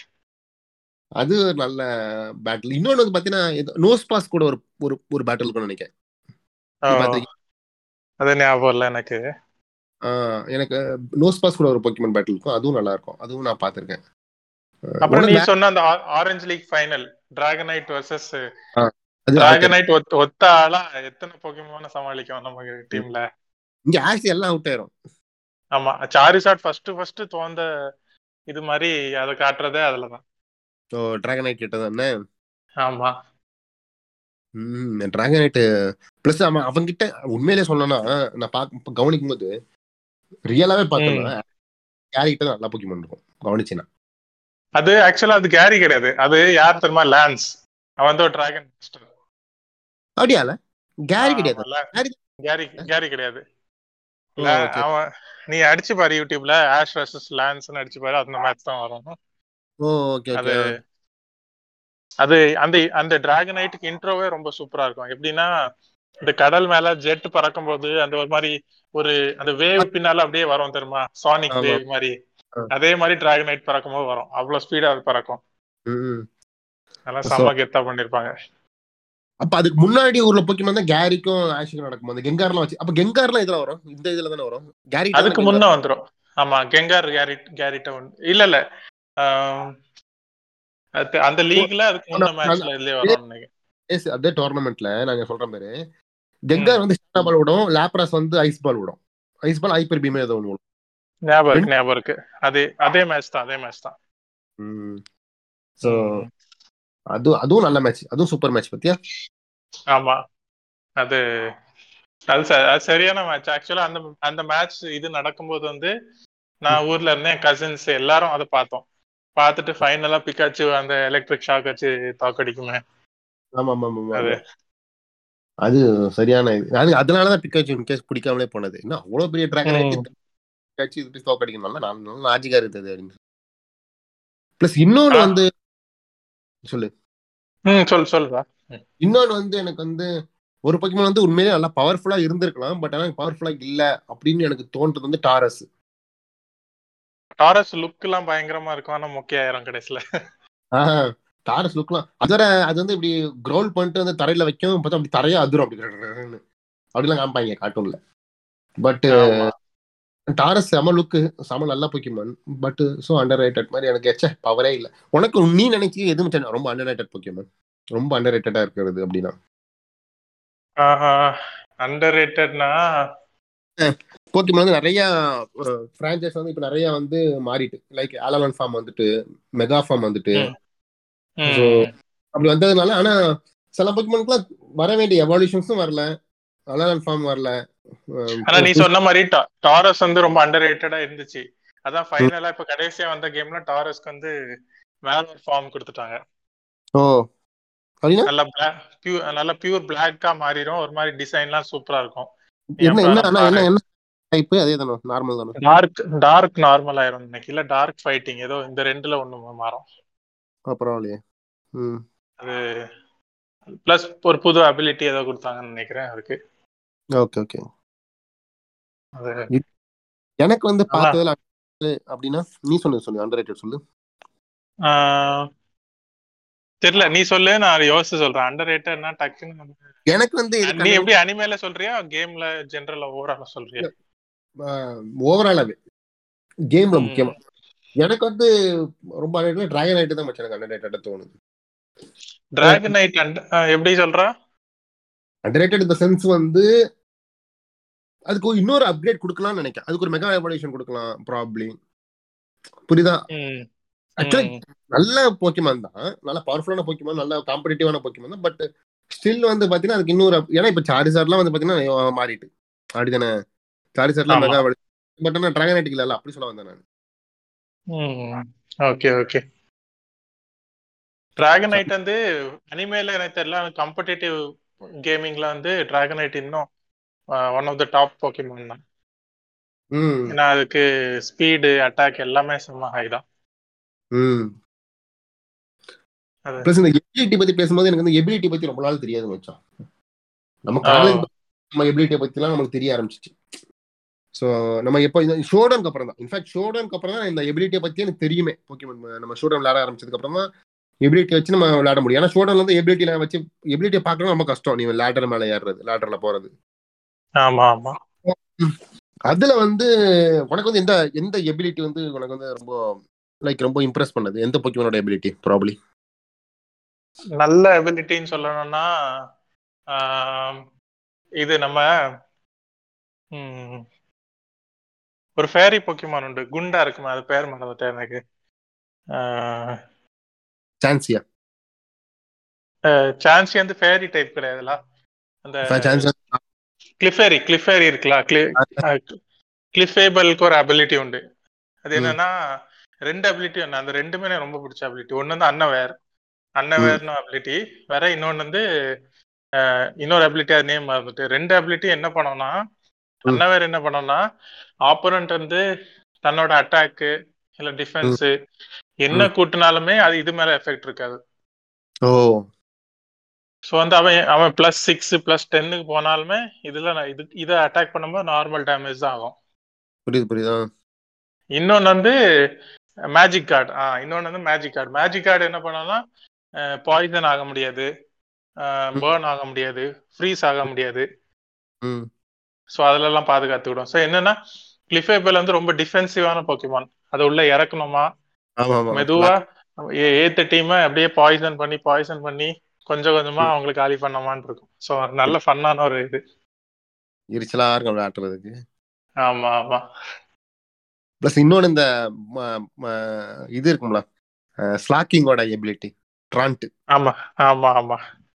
அது ஒரு நல்ல பேட்டில் இன்னொன்னு வந்து பாத்தீங்கன்னா நோஸ் பாஸ் கூட ஒரு ஒரு ஒரு பேட்டில் இருக்கும்னு நினைக்கிறேன் ஓ, நீ பார்த்திருக்கீங்க? அது ஞாபகம் இல்ல எனக்கு ஆஹ் எனக்கு நோஸ் பாஸ் கூட ஒரு பொக்கிமன் பேட்டில் இருக்கும் அதுவும் நல்லா இருக்கும் அதுவும் நான் பார்த்திருக்கேன் ஆஹ் அப்புறம் நீ உனக்கு சொன்ன அந்த Orange League final Dragonite versus அது டிராகனைட் ஒத்த ஒத்த ஆளா எத்தனை பொக்கிமான சமாளிக்கும் நம்ம டீம்ல இங்க ஆக்சி எல்லாம் அவுட் ஆயிரும் ஆமா சாரிசாட் ஃபர்ஸ்ட் ஃபர்ஸ்ட் தோந்த இது மாதிரி அதை காட்டுறதே அதுலதான் ஸோ டிராகன் நைட் கிட்ட தானே ஆமா ம் டிராகன் நைட் ப்ளஸ் அவன் அவன்கிட்ட உண்மையிலே சொல்லணும்னா நான் பார்க்க கவனிக்கும் போது ரியலாவே பார்த்தோம்னா யார்கிட்ட நல்லா பொக்கிமன் இருக்கும் கவனிச்சேன்னா அது ஆக்சுவலா அது கேரி கிடையாது அது யார் தெரியுமா லான்ஸ் அவன் வந்து ஒரு டிராகன் மாஸ்டர் அப்படியால கேரி கிடையாது Gary- கேரி கேரி கிடையாது ஓ, La- okay. அவன் நீ அடிச்சு பாரு யூடியூப்ல ஆஷ் வர்சஸ் லான்ஸ் அடிச்சு பாரு அந்த மேட்ச் தான் வரும் ஓ ஓகே அது ஓகே அது அந்த அந்த டிராகனைட்டுக்கு இன்ட்ரோவே ரொம்ப சூப்பரா இருக்கும் எப்படின்னா இந்த கடல் மேல ஜெட் பறக்கும் போது அந்த ஒரு மாதிரி ஒரு அந்த வேவ் பின்னால அப்படியே வரும் தெரியுமா சானிக் ஆமா. வேவ் மாதிரி ஆ. அதே மாதிரி டிராகனைட் பறக்கும் போது வரும் அவ்வளவு ஸ்பீடா அது பறக்கும் ம் அதெல்லாம் So- செம்ம கெத்தா பண்ணிருப்பாங்க அப்ப அதுக்கு முன்னாடி ஊர்ல பொக்கிமன் தான் கேரிக்கும் ஆஷுக்கும் நடக்கும் அந்த கெங்கார்லாம் வச்சு அப்ப கெங்கார்லாம் இதுல வரும் இந்த இதுல தானே வரும் கேரி அதுக்கு முன்ன வந்துரும் ஆமா கெங்கார் கேரிட் கேரிட்ட ஒன்று இல்ல இல்ல ஆம், அது- அந்த லீக்ல அதுக்கு முன்ன நான் மேட்ச்ல இதுலயே வரும் நினைக்கிறேன் அதே டோர்னமெண்ட்ல நாங்க சொல்ற மாதிரி கெங்கார் வந்து ஷானா பால் விடும் லேப்ராஸ் வந்து ஐஸ் பால் விடும் ஐஸ் பால் ஹைப்பர் பீமே ஏதோ ஒன்று விடும் ஞாபகம் இருக்கு ஞாபகம் இருக்கு அதே அதே மேட்ச் தான் அதே மேட்ச் தான் ஸோ அது அதுவும் நல்ல மேட்ச் அதுவும் சூப்பர் மேட்ச் பத்தியா ஆமா அது அது ச- அது சரியான மேட்ச் ஆக்சுவலா அந்த அந்த மேட்ச் இது நடக்கும்போது வந்து நான் ஊர்ல இருந்தேன் கசின்ஸ் எல்லாரும் அதை பார்த்தோம் பார்த்துட்டு ஃபைனலா பிக்காச்சு அந்த எலக்ட்ரிக் ஷாக் வச்சு தோக்கடிக்குமே ஆமா ஆமா ஆமா, ஆமா அது. அது சரியான இது அது அதனாலதான் பிக்காச்சு கேஸ் பிடிக்காமலே போனது என்ன அவ்வளவு பெரிய டிராகன் ம். பிக்காச்சு இப்படி தோக்கடிக்கணும்ல நான் நல்லா லாஜிக்கா இருக்குது அப்படின்னு பிளஸ் இன்னொன்னு ஆ. வந்து சொல்லு ம் சொல் சொல்றா இன்னொன்னு வந்து எனக்கு வந்து ஒரு பக்கம் வந்து உண்மையிலேயே நல்லா பவர்ஃபுல்லா இருந்திருக்கலாம் பட் ஆனா பவர்ஃபுல்லா இல்ல அப்படின்னு எனக்கு தோன்றது வந்து டாரஸ் டாரஸ் லுக் எல்லாம் பயங்கரமா இருக்கும் ஆனா மொக்கையாயிரும் கடைசியில ஆஹ் டாரஸ் லுக்லாம் அதோட அது வந்து இப்படி க்ரோல் பண்ணிட்டு வந்து தரையில வைக்கும் பார்த்தா அப்படி தரையா அதிரும் அப்படி கடகடன்னு. அப்படிலாம் காமிப்பாங்க கார்ட்டூன்ல பட் ஆமா. டாரஸ் செம லுக்கு செம நல்லா Pokemon but so underrated மாதிரி எனக்கு எச்ச பவரே இல்லை உனக்கு நீ நினைச்சி எதுவும் தெரியல, ரொம்ப அண்டர் ரேட்டட் பொக்கிமான் ரொம்ப அண்டர் ரேட்டடா இருக்கிறது அப்படின்னா அண்டர் ரேட்டட்னா போக்கிமான் வந்து நிறைய பிரான்ச்சைஸ் வந்து இப்போ நிறைய வந்து மாறிட்டு லைக் ஆலமன் ஃபார்ம் வந்துட்டு மெகா ஃபார்ம் வந்துட்டு So, அப்படி வந்ததுனால ஆனா சில போக்கிமான்க்குலாம் வர வேண்டிய எவால்யூஷன்ஸும் வரல அலாலன் ஃபார்ம் வரல அஹ் ஆனா நீ சொன்ன மாதிரி டா- டாரஸ் வந்து ரொம்ப அண்டர் ரேட்டடா இருந்துச்சு அதான் ஃபைனலா இப்ப கடைசியா வந்த கேம்ல டாரஸ்க்கு வந்து மேல ஒரு ஃபார்ம் கொடுத்துட்டாங்க ஓ அப்படின்னா நல்லா பிளாக் பியூர் நல்லா பியூர் பிளாக்கா மாறிடும் ஒரு மாதிரி டிசைன்லாம் சூப்பரா இருக்கும் என்ன என்ன அண்ணா என்ன என்ன டைப் அதே தானே நார்மல் தானே டார்க் டார்க் நார்மல் ஆயிரும் இன்னைக்கு இல்ல டார்க் ஃபைட்டிங் ஏதோ இந்த ரெண்டுல ஒண்ணு மாறும் ஆ, பரவாயில்லையே ம் அது பிளஸ் ஒரு புது அபிலிட்டி ஏதோ கொடுத்தாங்கன்னு நினைக்கிறேன் அதுக்கு ஓகே ஓகே அது எனக்கு வந்து நல்லா- பார்த்ததுல அப்படின்னா நீ சொன்னது சொல்லு அண்டர் சொல்லு ஆஹ், தெரியல நீ சொல்லு நான் யோசிச்சு சொல்றேன் அண்டர் ரேட்டட்னா டக்குன்னு நம்ம- எனக்கு வந்து நீ எப்படி அனிமேல சொல்றியா கேம்ல ஜெனரலா ஓவரால சொல்றியா ஓவராலாவே கேம்ல ம். முக்கியமா எனக்கு வந்து ரொம்ப டிராகன் ஆயிட்டு தான் மச்சான் எனக்கு அண்டர் தோணுது டிராகன் நைட் எப்படி சொல்றா அண்டர் இந்த சென்ஸ் வந்து அதுக்கு ஒரு இன்னொரு அப்கிரேட் கொடுக்கலாம்னு நினைக்கிறேன் அதுக்கு ஒரு மெகா எவல்யூஷன் கொடுக்கலாம் ப்ராப்ளி புரியுதா ம், ஆக்சுவலி ம். நல்ல போக்கிமான் தான் நல்ல பவர்ஃபுல்லான போக்கிமான் நல்ல காம்படிட்டிவான போக்கிமான் தான் பட் ஸ்டில் வந்து பாத்தீங்கன்னா அதுக்கு இன்னொரு up- ஏன்னா இப்ப சார்ஜர்லாம் வந்து பாத்தீங்கன்னா மாறிட்டு அப்படிதானே சார்ஜர்லாம் ஆமா. மெகா பட் ஆனா டிராகன் ஐட்டிக்கு இல்ல அப்படி சொல்ல வந்தேன் நான் ஓகே ஓகே டிராகன் நைட் வந்து அனிமேல எனக்கு தெரியல காம்படிட்டிவ் கேமிங்ல வந்து டிராகன் நைட் இன்னும் one of the top Pokemon தான் ம் ஏன்னா அதுக்கு ஸ்பீடு அட்டாக் எல்லாமே செம்ம ஹை தான் ம் அது- பிளஸ் இந்த எபிலிட்டி பத்தி பேசும்போது எனக்கு வந்து எபிலிட்டி பத்தி ரொம்ப நாள் தெரியாது மச்சான் நம்ம ஆ. காலேஜ் நம்ம எபிலிட்டியை பத்திலாம் நமக்கு தெரிய ஆரம்பிச்சிச்சு ஸோ நம்ம எப்போ இந்த ஷோடனுக்கு அப்புறம் தான் இன்ஃபேக்ட் ஷோடனுக்கு அப்புறம் தான் இந்த எபிலிட்டியை பத்தி எனக்கு தெரியுமே ஓகே நம்ம ஷோடன் விளையாட ஆரம்பிச்சதுக்கு அப்புறம் தான் எபிலிட்டி வச்சு நம்ம விளையாட முடியும் ஏன்னா ஷோடன் வந்து எபிலிட்டியில வச்சு எபிலிட்டியை பார்க்கறது ரொம்ப கஷ்டம் நீ லேடர் மேலே ஏறுறது லேடர்ல போறது ஆமா ஆமா அதுல வந்து உனக்கு வந்து எந்த எந்த எபிலிட்டி வந்து உனக்கு வந்து ரொம்ப லைக் ரொம்ப இம்ப்ரெஸ் பண்ணது எந்த பொக்கிமனோட எபிலிட்டி ப்ராப்ளி நல்ல எபிலிட்டின்னு சொல்லணும்னா ஆம், இது நம்ம ம், ஒரு ஃபேரி பொக்கிமான் உண்டு குண்டா இருக்குமா அது பேர் மறந்துட்டேன் எனக்கு சான்சியா சான்சி வந்து ஃபேரி டைப் கிடையாதுல அந்த சான்ஸ் கிளிஃபேரி கிளிஃபேரி இருக்குல்ல கிளிஃபேபலுக்கு ஒரு அபிலிட்டி உண்டு அது ம். என்னன்னா ரெண்டு அபிலிட்டி ஒன்று அந்த ரெண்டுமே எனக்கு ரொம்ப பிடிச்ச அபிலிட்டி ஒன்று வந்து அன்னவேர் அன்னவேர்னு அபிலிட்டி வேற இன்னொன்று வந்து அஹ், இன்னொரு அபிலிட்டி அது நேம் மறந்துட்டு ரெண்டு அபிலிட்டி என்ன பண்ணோம்னா அன்னவேர் என்ன பண்ணோம்னா ஆப்போனண்ட் வந்து தன்னோட அட்டாக்கு இல்ல டிஃபென்ஸ் என்ன கூட்டினாலுமே அது இது மேல எஃபெக்ட் இருக்காது ஓ ஸோ வந்து அவன் அவன் பிளஸ் சிக்ஸ் பிளஸ் டென்னுக்கு போனாலுமே இதுல நான் இது இதை அட்டாக் பண்ணும்போது நார்மல் டேமேஜ் தான் ஆகும் புரியுது புரியுதா இன்னொன்று வந்து மேஜிக் கார்டு ஆ இன்னொன்று வந்து மேஜிக் கார்டு மேஜிக் கார்டு என்ன பண்ணோம்னா பாய்சன் ஆக முடியாது பேர்ன் ஆக முடியாது ஃப்ரீஸ் ஆக முடியாது ம் ஸோ அதுலலாம் பாதுகாத்துக்கிடும் ஸோ என்னன்னா கிளிஃபேபல் வந்து ரொம்ப டிஃபென்சிவான போக்கிமான் அதை உள்ள இறக்கணுமா ஆமா ஆமா மெதுவா ஏ- ஏத்த டீமை அப்படியே பாய்சன் பண்ணி பாய்சன் பண்ணி கொஞ்சம் கொஞ்சமா அவங்களுக்கு காலி பண்ணமான்னு இருக்கும் ஸோ நல்ல ஃபன்னான ஒரு இது எரிச்சலா இருக்கும் விளையாடுறதுக்கு ஆமா ஆமா பிளஸ் இன்னொன்னு இந்த ம- ம- இது இருக்கும்ல ஸ்லாக்கிங்கோட எபிலிட்டி ட்ராண்ட் ஆமா ஆமா ஆமா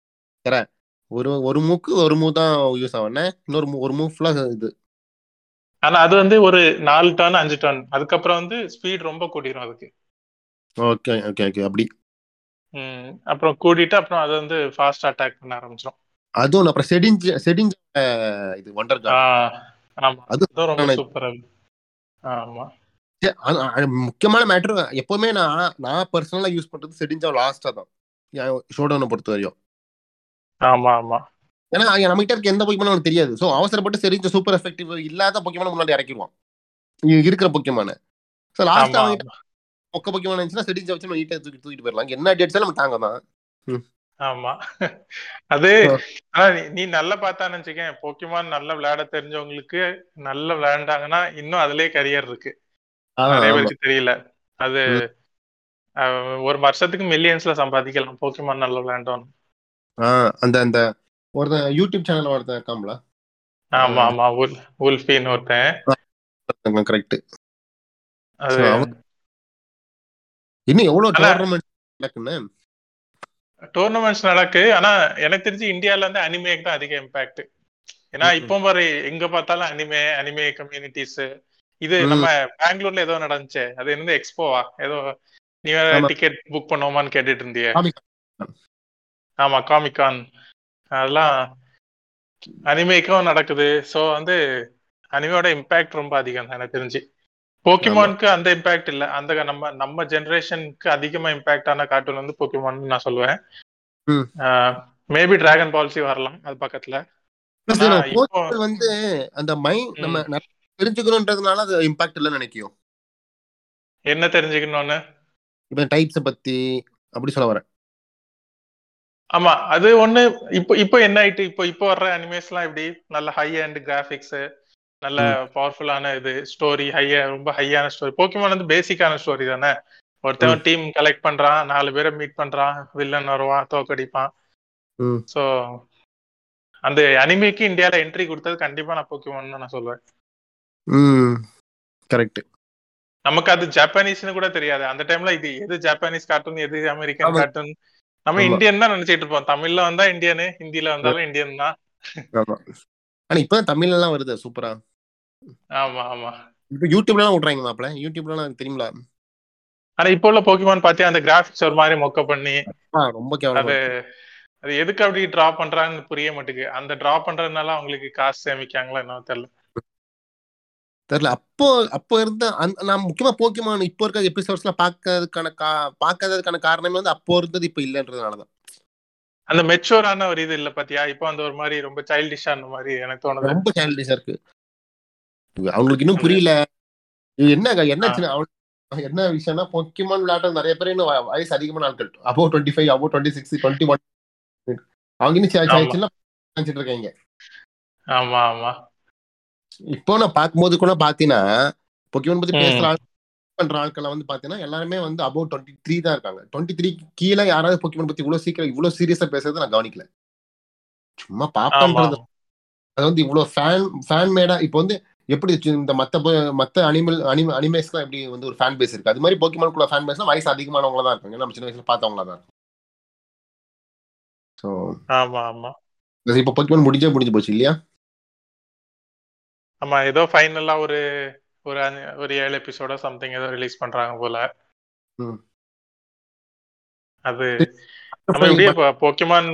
ஒரு ஒரு மூக்கு ஒரு மூ தான் யூஸ் ஆகும்னே இன்னொரு மூ- ஒரு மூவ் ஃபுல்லா இது ஆனா அது வந்து ஒரு நாலு டன் அஞ்சு டன் அதுக்கப்புறம் வந்து ஸ்பீட் ரொம்ப கூடிரும் அதுக்கு ஓகே ஓகே ஓகே அப்படி ம், அப்புறம் கூடிட்டு அப்புறம் அது வந்து ஃபாஸ்ட் அட்டாக் பண்ண ஆரம்பிச்சிடும் அதுவும் இல்ல, அப்புறம் செடிஞ்சு செடிஞ்ச இது ஒண்டர் ஆமா அது அதுவும் ரொம்ப ஆனா- சூப்பரா இருக்கு ஆமா முக்கியமான மேட்ரு எப்பவுமே நான் நான் பர்சனலா யூஸ் பண்றது செடிஞ்சா லாஸ்டா தான் ஷோடவுனை பொறுத்த வரையும் ஆமா ஆமா ஏன்னா நம்ம கிட்ட இருக்க எந்த பொக்கிமானும் அவனுக்கு தெரியாது ஸோ அவசரப்பட்டு செடிஞ்ச சூப்பர் எஃபெக்டிவ் இல்லாத பொக்கிமான முன்னாடி இறக்கிடுவான் இ- இருக்கிற பொக்கிமான ஸோ லாஸ்ட் ஆமா அவன் பொக்க பொக்கிமான இருந்துச்சுன்னா செடிஞ்ச வச்சு நம்ம நீட்டா தூக்கி தூக்கிட்டு போயிடலாம் என்ன அடிச்சாலும் நம்ம தாங்க தான் ஆமா அது So- ஆனா நீ- நீ நல்லா பார்த்தா நினைச்சுக்கேன் போக்கிமான் நல்லா விளையாட தெரிஞ்சவங்களுக்கு நல்லா விளையாண்டாங்கன்னா இன்னும் அதுலயே கரியர் இருக்கு நிறைய பேருக்கு தெரியல அது அஹ், ஒரு வருஷத்துக்கு மில்லியன்ஸ்ல சம்பாதிக்கலாம் போக்கிமான் நல்லா விளையாண்டோம் ஆஹ் அந்த அந்த ஒருத்தன் யூடியூப் சேனல் ஒருத்தன் இருக்காம்ல ஆமா ஆமா உல் உல்ஃபின்னு ஒருத்தன் கரெக்ட் அது So, அவன்- இன்னும் எவ்வளவு ஆனா- டோர்னமெண்ட் நடக்குன்னு டோர்னமெண்ட்ஸ் நடக்கு ஆனா எனக்கு தெரிஞ்சு இந்தியால இருந்து அனிமேக்கு தான் அதிக இம்பாக்ட் ஏன்னா ம்ம். இப்போ பாரு எங்க பார்த்தாலும் அனிமே அனிமே கம்யூனிட்டிஸ் இது ம். நம்ம பெங்களூர்ல ஏதோ நடந்துச்சே அது என்னது எக்ஸ்போவா ஏதோ நீ வேற ஆமா. டிக்கெட் புக் பண்ணுவோமான்னு கேட்டுட்டு இருந்தியே Comic ஆமா காமிகான் அதெல்லாம் அனிமேக்கும் நடக்குது ஸோ வந்து அனிமையோட இம்பாக்ட் ரொம்ப அதிகம் தான் எனக்கு தெரிஞ்சு போக்கிமானுக்கு அந்த இம்பாக்ட் இல்ல அந்த நம்ம நம்ம ஜெனரேஷனுக்கு அதிகமா இம்பாக்ட் ஆன கார்ட்டூன் வந்து போக்கிமான் நான் சொல்லுவேன் ம். மேபி டிராகன் பால்சி வரலாம் அது பக்கத்துல Plus ஆனா, நம்ம இப்போ- Pokemon வந்து அந்த மைண்ட் நம்ம நிறைய தெரிஞ்சுக்கணுன்றதுனால அது இம்பாக்ட் இல்லைன்னு நினைக்கும் என்ன தெரிஞ்சுக்கணும்னு இப்ப டைப்ஸை பத்தி அப்படி சொல்ல வரேன் ஆமா அது ஒண்ணு இப்போ இப்போ என்ன ஆயிட்டு இப்போ இப்போ வர்ற அனிமேஸ் எல்லாம் எப்படி நல்ல ஹை அண்ட் கிராபிக்ஸ் நல்ல பவர்ஃபுல்லான இது ஸ்டோரி ஹையா ரொம்ப ஹையான ஸ்டோரி போக்கிமான் வந்து பேசிக்கான ஸ்டோரி தானே ஒருத்தவன் டீம் கலெக்ட் பண்றான் நாலு பேரை மீட் பண்றான் வில்லன் வருவான் தோக்கடிப்பான் ம். சோ அந்த அனிமேக்கு இந்தியால என்ட்ரி கொடுத்தது கண்டிப்பா நான் போக்கிமான் நான் சொல்லுவேன் ம் கரெக்ட் நமக்கு அது ஜப்பானீஸ்னு கூட தெரியாது அந்த டைம்ல இது எது ஜப்பானீஸ் கார்ட்டூன் எது அமெரிக்கன் ஆமா. கார்ட்டூன் நம்ம ஆமா. இந்தியன் தான் நினைச்சிட்டு இருப்போம் தமிழ்ல வந்தா இந்தியனு ஹிந்தில வந்தாலும் இந்தியன் தான் ஆமா ஆனா இப்பதான் தமிழ்ல எல்லாம் வருது சூப்பரா ஆமா ஆமா இப்ப யூடியூப்ல எல்லாம் விட்றாங்க மாப்பிள யூடியூப்ல எல்லாம் தெரியுங்களா ஆனா இப்போ உள்ள போக்கிமான் பாத்தியா அந்த கிராபிக்ஸ் ஒரு மாதிரி மொக்க பண்ணி ஆ, ரொம்ப கேவலமா அது இருக்கு. அது எதுக்கு அப்படி டிரா பண்றான்னு புரிய மாட்டேங்குது அந்த டிரா பண்றதுனால அவங்களுக்கு காசு சேமிக்காங்களா என்ன தெரியல தெரியல அப்போ அப்போ இருந்த அந்த நான் முக்கியமா போக்கிமான் இப்போ இருக்க எபிசோட்ஸ்ல பார்க்கறதுக்கான கா பார்க்காததுக்கான காரணமே வந்து அப்போ இருந்தது இப்போ இல்லைன்றதுனாலதான் அந்த மெச்சூரான ஒரு இது இல்ல பாத்தியா இப்போ அந்த ஒரு மாதிரி ரொம்ப சைல்டிஷா அந்த மாதிரி எனக்கு தோணுது ரொம்ப சைல்டிஷா இருக்கு அவங்களுக்கு இன்னும் புரியல இது என்ன என்ன சின்ன அவன் என்ன விஷயம்னா பொக்கிமான் விளையாட்ட நிறைய பேர் இன்னும் வ- வயசு அதிகமான ஆட்கள் above twenty five above twenty six twenty one அவங்க இன்னும் சி- சி- ஆமா. சின்ன நினைச்சிட்டு இருக்காங்க ஆமா ஆமா இப்போ நான் பார்க்கும்போது கூட பாத்தீங்கன்னா பொக்கிமான் பத்தி ம். பேசுற ஆள் பண்ற ஆட்களை வந்து பாத்தீங்கன்னா எல்லாருமே வந்து அபவுட் டுவெண்ட்டி த்ரீ தான் இருக்காங்க டுவெண்ட்டி த்ரீ கீழே யாராவது பொக்கிமான் பத்தி இவ்வளவு சீக்கிரம் இவ்வளவு சீரியஸா பேசுறதை நான் கவனிக்கல சும்மா ஆமா பாப்பன்றது அது வந்து இவ்வளவு ஃபேன் ஃபேன் மேடா இப்போ வந்து எப்படி சி- இந்த மத்த ப- மத்த அனிமல் அனிம அனிமேஸ்லாம் எப்படி வந்து ஒரு ஃபேன் பேஸ் இருக்கு அது மாதிரி போக்கிமானுக்குள்ள ஃபேன் பேஸ்லாம் வயசு அதிகமானவங்களா தான் இருக்காங்க நம்ம சின்ன வயசுல பார்த்தவங்களா தான் இருக்கும் ஸோ ஆமா ஆமா இப்போ போக்கிமான் முடிஞ்சே முடிஞ்சு போச்சு இல்லையா ஆமா ஏதோ ஃபைனலா ஒரு ஒரு அஞ்சு- ஒரு ஏழு எபிசோட சம்திங் ஏதோ ரிலீஸ் பண்றாங்க போல ம். அது நம்ம எப்படியே போக்கிமான்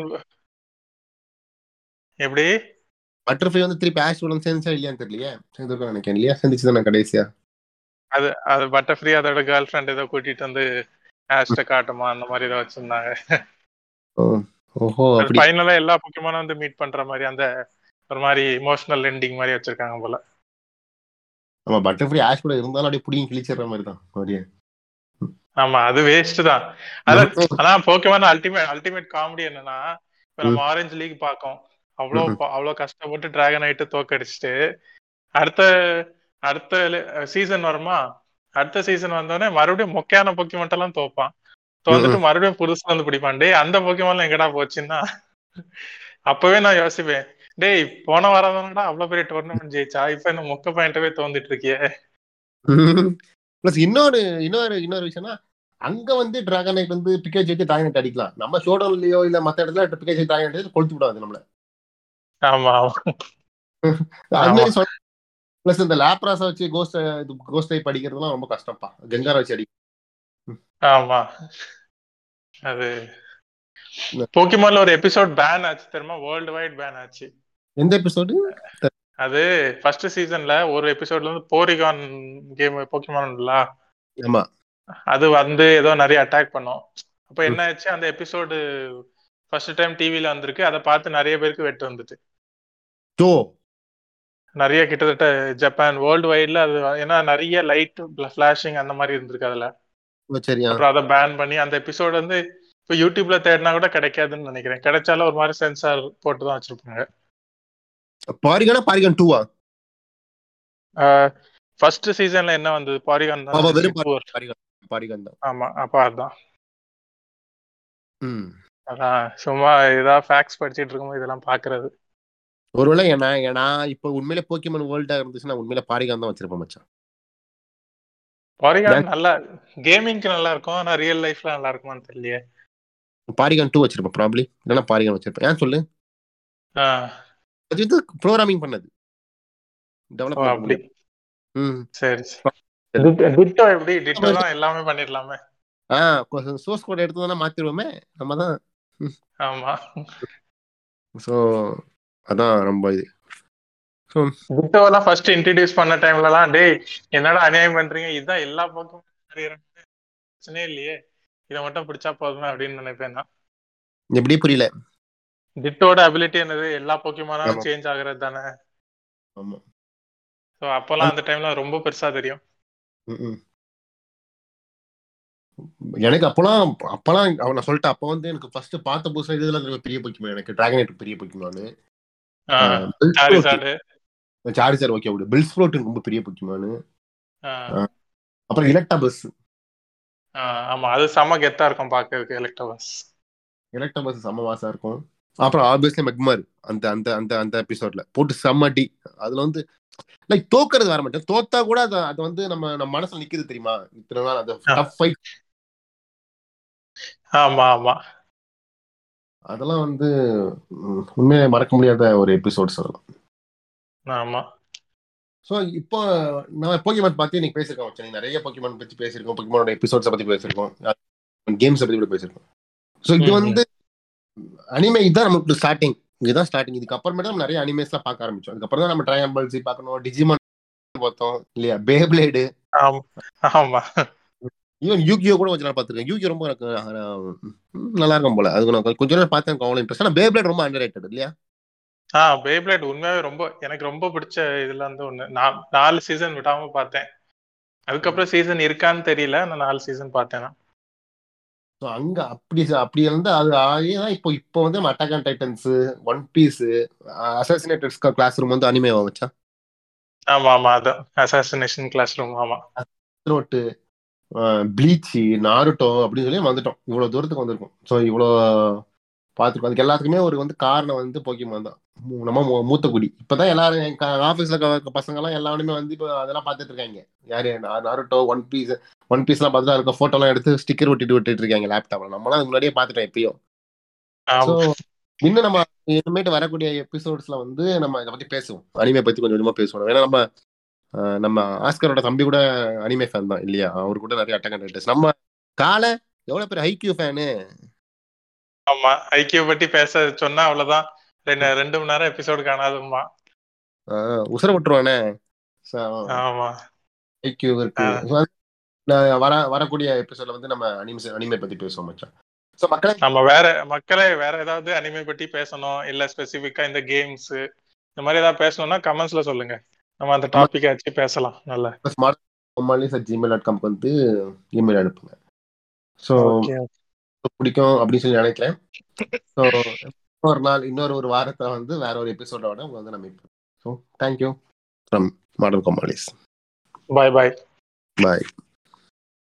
எப்படி பட்டர்ஃப்ளை வந்து திருப்பி ஆஷ் உடன் சேர்ந்துச்சா இல்லையான்னு தெரியலையே சேர்ந்துருக்கோம் நினைக்கிறேன் இல்லையா சேர்ந்துச்சு தான் கடைசியா அது அது பட்டர் ஃப்ரீ அதோட கேர்ள் ஃப்ரெண்ட் ஏதோ கூட்டிட்டு வந்து ஆஸ்ட காட்டுமா அந்த மாதிரி ஏதோ வச்சிருந்தாங்க ஓ ஓஹோ அது அப்படி ஃபைனலா எல்லா பொக்கிமானும் வந்து மீட் பண்ற மாதிரி அந்த ஒரு மாதிரி இமோஷனல் எண்டிங் மாதிரி வச்சிருக்காங்க போல ஆமா பட்டர்ஃப்ளை ஆஷ் கூட இருந்தாலும் அப்படியே புடியும் கிழிச்சிடுற மாதிரி தான் அப்படியே ஆமா அது வேஸ்ட் தான் அதான் ஆனா போக்கிமான் அல்டிமேட் அல்டிமேட் காமெடி என்னன்னா இப்ப நம்ம ஆரஞ்சு லீக் பார்க்கோம் அவ்வளோ ம்ஹும். அவ்வளோ கஷ்டப்பட்டு டிராகன் ஆயிட்டு தோக்கடிச்சிட்டு அடுத்த அடுத்த சீசன் வருமா அடுத்த சீசன் வந்தோடனே மறுபடியும் மொக்கையான பொக்கிமான் எல்லாம் தோப்பான் தோந்துட்டு மறுபடியும் புதுசா வந்து பிடிப்பான் டேய் அந்த பொக்கிமான் எங்கடா போச்சுன்னா அப்பவே நான் யோசிப்பேன் டேய் போன வாரம் தானடா அவ்வளவு பெரிய டோர்னமெண்ட் ஜெயிச்சா இப்ப இந்த மொக்க பாயிண்டவே தோந்துட்டு இருக்கியே பிளஸ் இன்னொரு இன்னொரு இன்னொரு விஷயம்னா அங்க வந்து டிராகன் நைட் வந்து பிக்கேஜ் வச்சு டிராகன் நைட் அடிக்கலாம் நம்ம ஷோடோன்லயோ இல்ல மத்த இடத்துல பிக்கேஜ் வச்சு டிராகன் நைட் கொளுத்து விடாது நம்மள ஆமா ஆமா அது ஆமா. மாதிரி சொல்ல பிளஸ் இந்த லேப்ராஸை வச்சு கோஸ்ட் கோஸ்ட் டைப் அடிக்கிறதுலாம் ரொம்ப கஷ்டம்ப்பா கெங்கார வச்சு அடி ஆமா அது போக்கிமான்ல ஒரு எபிசோட் பேன் ஆச்சு தெரியுமா வேர்ல்டு வைட் பேன் ஆச்சு எந்த எபிசோடு அது ஃபர்ஸ்ட் சீசன்ல ஒரு எபிசோட்ல இருந்து போரிகான் கேம் போக்கிமான்ல ஆமா அது வந்து ஏதோ நிறைய அட்டாக் பண்ணோம் அப்ப என்ன ஆச்சு அந்த எபிசோடு ஃபர்ஸ்ட் டைம் டிவில வந்திருக்கு அதை பார்த்து நிறைய பேருக்கு வெட்டு வந்துட்டு டோ நிறைய கிட்டத்தட்ட ஜப்பான் வேர்ல்டு வைட்ல அது ஏன்னா நிறைய லைட் ஃபிளாஷிங் அந்த மாதிரி இருந்திருக்கு அதுல சரியா அப்புறம் அதை பேன் பண்ணி அந்த எபிசோட் வந்து இப்போ யூடியூப்ல தேடினா கூட கிடைக்காதுன்னு நினைக்கிறேன் கிடைச்சாலும் ஒரு மாதிரி சென்சார் போட்டு தான் வச்சிருப்பாங்க பாரிகானா பாரிகான் டூவா ஃபர்ஸ்ட் சீசன்ல என்ன வந்தது பாரிகான் ஆமா தான் வெறும் Four. பாரிகான் பாரிகான் தான் ஆமா அப்ப அதான் ம் அதான் சும்மா ஏதாவது ஃபேக்ஸ் படிச்சிட்டு இருக்கும்போது இதெல்லாம் பாக்குறது ஒருவேளை நான் நான் இப்போ உண்மையிலே போக்கிமன் வேர்ல்டா இருந்துச்சுன்னா உண்மையிலே பாரிகான் தான் வச்சிருப்பேன் மச்சான் பாரிகான் நல்லா கேமிங்க்கு நல்லா இருக்கும் ஆனா ரியல் லைஃப்ல நல்லா இருக்குமான்னு தெரியலையே பாரிகான் டூ வச்சிருப்பேன் ப்ராப்ளி இல்லைன்னா பாரிகான் வச்சிருப்பேன் ஏன் சொல்லு ஆ, அது வந்து ப்ரோக்ராமிங் பண்ணது ஓ, டெவலப் அப்படி ம் சரி டிட்டோ எப்படி டிட்டோ தான் எல்லாமே பண்ணிடலாமே ஆ சோர்ஸ் கோட் எடுத்து தானே மாத்திடுவோமே நம்ம தான் ஆமா ஸோ அதான் ரொம்ப இது ஸோ புத்தவெல்லாம் ஃபர்ஸ்ட் இன்ட்ரடியூஸ் பண்ண டைம்லலாம் டேய் என்னடா அநியாயம் பண்றீங்க இதுதான் எல்லா பக்கமும் பிரச்சனையே இல்லையே இதை மட்டும் பிடிச்சா போதுமே அப்படின்னு நினைப்பேன் நான் எப்படி புரியல டிட்டோட அபிலிட்டி என்னது எல்லா போக்கியமானாலும் ஆமா. சேஞ்ச் ஆகுறது தானே ஆமா ஸோ அப்போல்லாம் அந்த டைம்ல ரொம்ப பெருசா தெரியும் ம்ம். எனக்கு அப்போலாம் அப்போலாம் அவன் நான் சொல்லிட்டேன் அப்போ வந்து எனக்கு ஃபர்ஸ்ட் பார்த்த புதுசுல இதுல எனக்கு பெரிய பொக்கிமான் எனக்கு டிராகன் பெரிய பொக்கிமானு ஆஹ் சாரிசாடு சார்ஜர் ஓகே விடு பில்ஸ் ஃப்ளோட் ரொம்ப பெரிய பொக்கிமானு ஆஹ் அப்புறம் எலக்டா பஸ் ஆஹ் ஆமா அது செம கெத்தா இருக்கும் பாக்குறதுக்கு எலக்ட்ரோபஸ் எலக்டா பஸ் செம்ம வாசா இருக்கும் அப்புறம் ஆப்வியஸ்லி மெக்மார் அந்த அந்த அந்த அந்த எபிசோட்ல போட்டு செம்ம அடி அதுல வந்து லைக் தோக்குறது வர மாட்டேன் தோத்தா கூட அது அது வந்து நம்ம நம்ம மனசுல நிக்குது தெரியுமா இத்தனை நாள் அந்த ஆ. டஃப் ஃபைட் ஆமா ஆமா அதெல்லாம் வந்து ம், உண்மையை மறக்க முடியாத ஒரு எபிசோட்ஸ் அதெல்லாம் ஆமா ஸோ இப்போ நான் போக்கிமான் பார்த்து இன்னைக்கு பேசியிருக்கோம் வச்சு நீங்க நிறைய போக்கிமான் பத்தி பேசியிருக்கோம் போக்கிமானோட எபிசோட்ஸை பத்தி பேசியிருக்கோம் கேம்ஸை பத்தி கூட பேசியிருக்கோம் ஸோ இது ம், ம். வந்து அனிமே இதுதான் நமக்கு ஸ்டார்டிங் இதுதான் ஸ்டார்டிங் இதுக்கு அப்புறமேட்டு நம்ம நிறைய அனிமேஸ்லாம் பார்க்க ஆரம்பிச்சோம் அதுக்கப்புறம் தான் நம்ம ட்ரையான் பால்சி பார்க்கணும் டிஜிமான் பார்த்தோம் இல்லையா பேப்ளேடு ஆமா ஆமா ஈவன் யூகியோ கூட கொஞ்ச நாள் பார்த்துருக்கேன் யூகியோ ரொம்ப எனக்கு அஹ், ம், நல்லா இருக்கும் போல அது நான் கொஞ்ச நேரம் பார்த்தேன் எனக்கு அவ்வளோ இன்ட்ரெஸ்ட் ஆனால் பேப்ளேட் ரொம்ப அண்டர் இல்லையா ஆஹ் பேப்ளேட் உண்மையாவே ரொம்ப எனக்கு ரொம்ப பிடிச்ச இதுல இருந்து ஒண்ணு நான் நாலு சீசன் விடாம பார்த்தேன் அதுக்கப்புறம் சீசன் இருக்கான்னு தெரியல நான் நாலு சீசன் பார்த்தேன் நான். ஸோ அங்க அப்படி அப்படி இருந்து அது ஆகி தான் இப்போ இப்போ வந்து நம்ம Attack Titans One Piece Assassinated Classroom வந்து அனிமே வச்சா ஆமா ஆமா அதான் அசாசினேஷன் கிளாஸ் ரூம் ஆமா த்ரோட்டு ப்ளீச்சி நாருட்டோ அப்படின்னு சொல்லி வந்துட்டோம் இவ்வளோ தூரத்துக்கு வந்திருக்கோம் ஸோ இவ்வளோ பார்த்துருக்கோம் அதுக்கு எல்லாத்துக்குமே ஒரு வந்து காரணம் வந்து போக்கிமான் தான் மூ- நம்ம மூ- மூத்த குடி இப்போதான் எல்லாரும் என் ஆஃபீஸில் பசங்கெல்லாம் எல்லாருமே வந்து இப்போ அதெல்லாம் பார்த்துட்டு இருக்காங்க யாரு நா- நாருட்டோ ஒன் பீஸ் ஒன் பீஸ்லாம் பார்த்துட்டு இருக்க ஃபோட்டோலாம் எடுத்து ஸ்டிக்கர் ஒட்டிட்டு விட்டுட்டு இருக்காங்க லேப்டாப்ல நம்மளாம் அதுக்கு முன்னாடியே பார்த்துட்டோம் எப்பயும் ஸோ ஆமா இன்னும் நம்ம இனிமேட்டு வரக்கூடிய எபிசோட்ஸ்ல வந்து நம்ம இதை பத்தி பேசுவோம் அனிமே பத்தி கொஞ்சம் கொஞ்சமா பேசுவோம் ஏன்னா நம்ம அஹ், நம்ம ஆஸ்கரோட தம்பி கூட அனிமே ஃபேன் தான் இல்லையா அவர் கூட நிறைய அட்டகன் ரைட்டர்ஸ் நம்ம காலை எவ்வளவு பேர் ஹைக்யூ ஃபேனு ஆமா ஐக்கிய பத்தி பேச சொன்னா அவ்வளவுதான் ரெண்டு ரெண்டு மணி நேரம் எபிசோடு காணாதுமா உசுர விட்டுருவானே ஆமா ஹைக்யூ இருக்கு ஆ. So, அது நான் வர வரக்கூடிய எபிசோட்ல வந்து நம்ம அனிமே அனிமே பத்தி பேசுவோம் மச்சான் ஸோ மக்களே நம்ம வேற மக்களே வேற ஏதாவது அனிமே பத்தி பேசணும் இல்ல ஸ்பெசிபிக்கா இந்த கேம்ஸ் இந்த மாதிரி ஏதாவது பேசணும்னா கமெண்ட்ஸ்ல சொல்லுங்க நம்ம அந்த டாபிக் வச்சு பேசலாம் நல்ல smart Komalis at Gmail dot காம்க்கு வந்து இமெயில் அனுப்புங்க ஸோ பிடிக்கும் அப்படின்னு சொல்லி நினைக்கிறேன் ஸோ ஒரு நாள் இன்னொரு ஒரு வாரத்தை வந்து வேற ஒரு எபிசோடோட உங்க வந்து நம்ம so thank you from model Komalis bye bye bye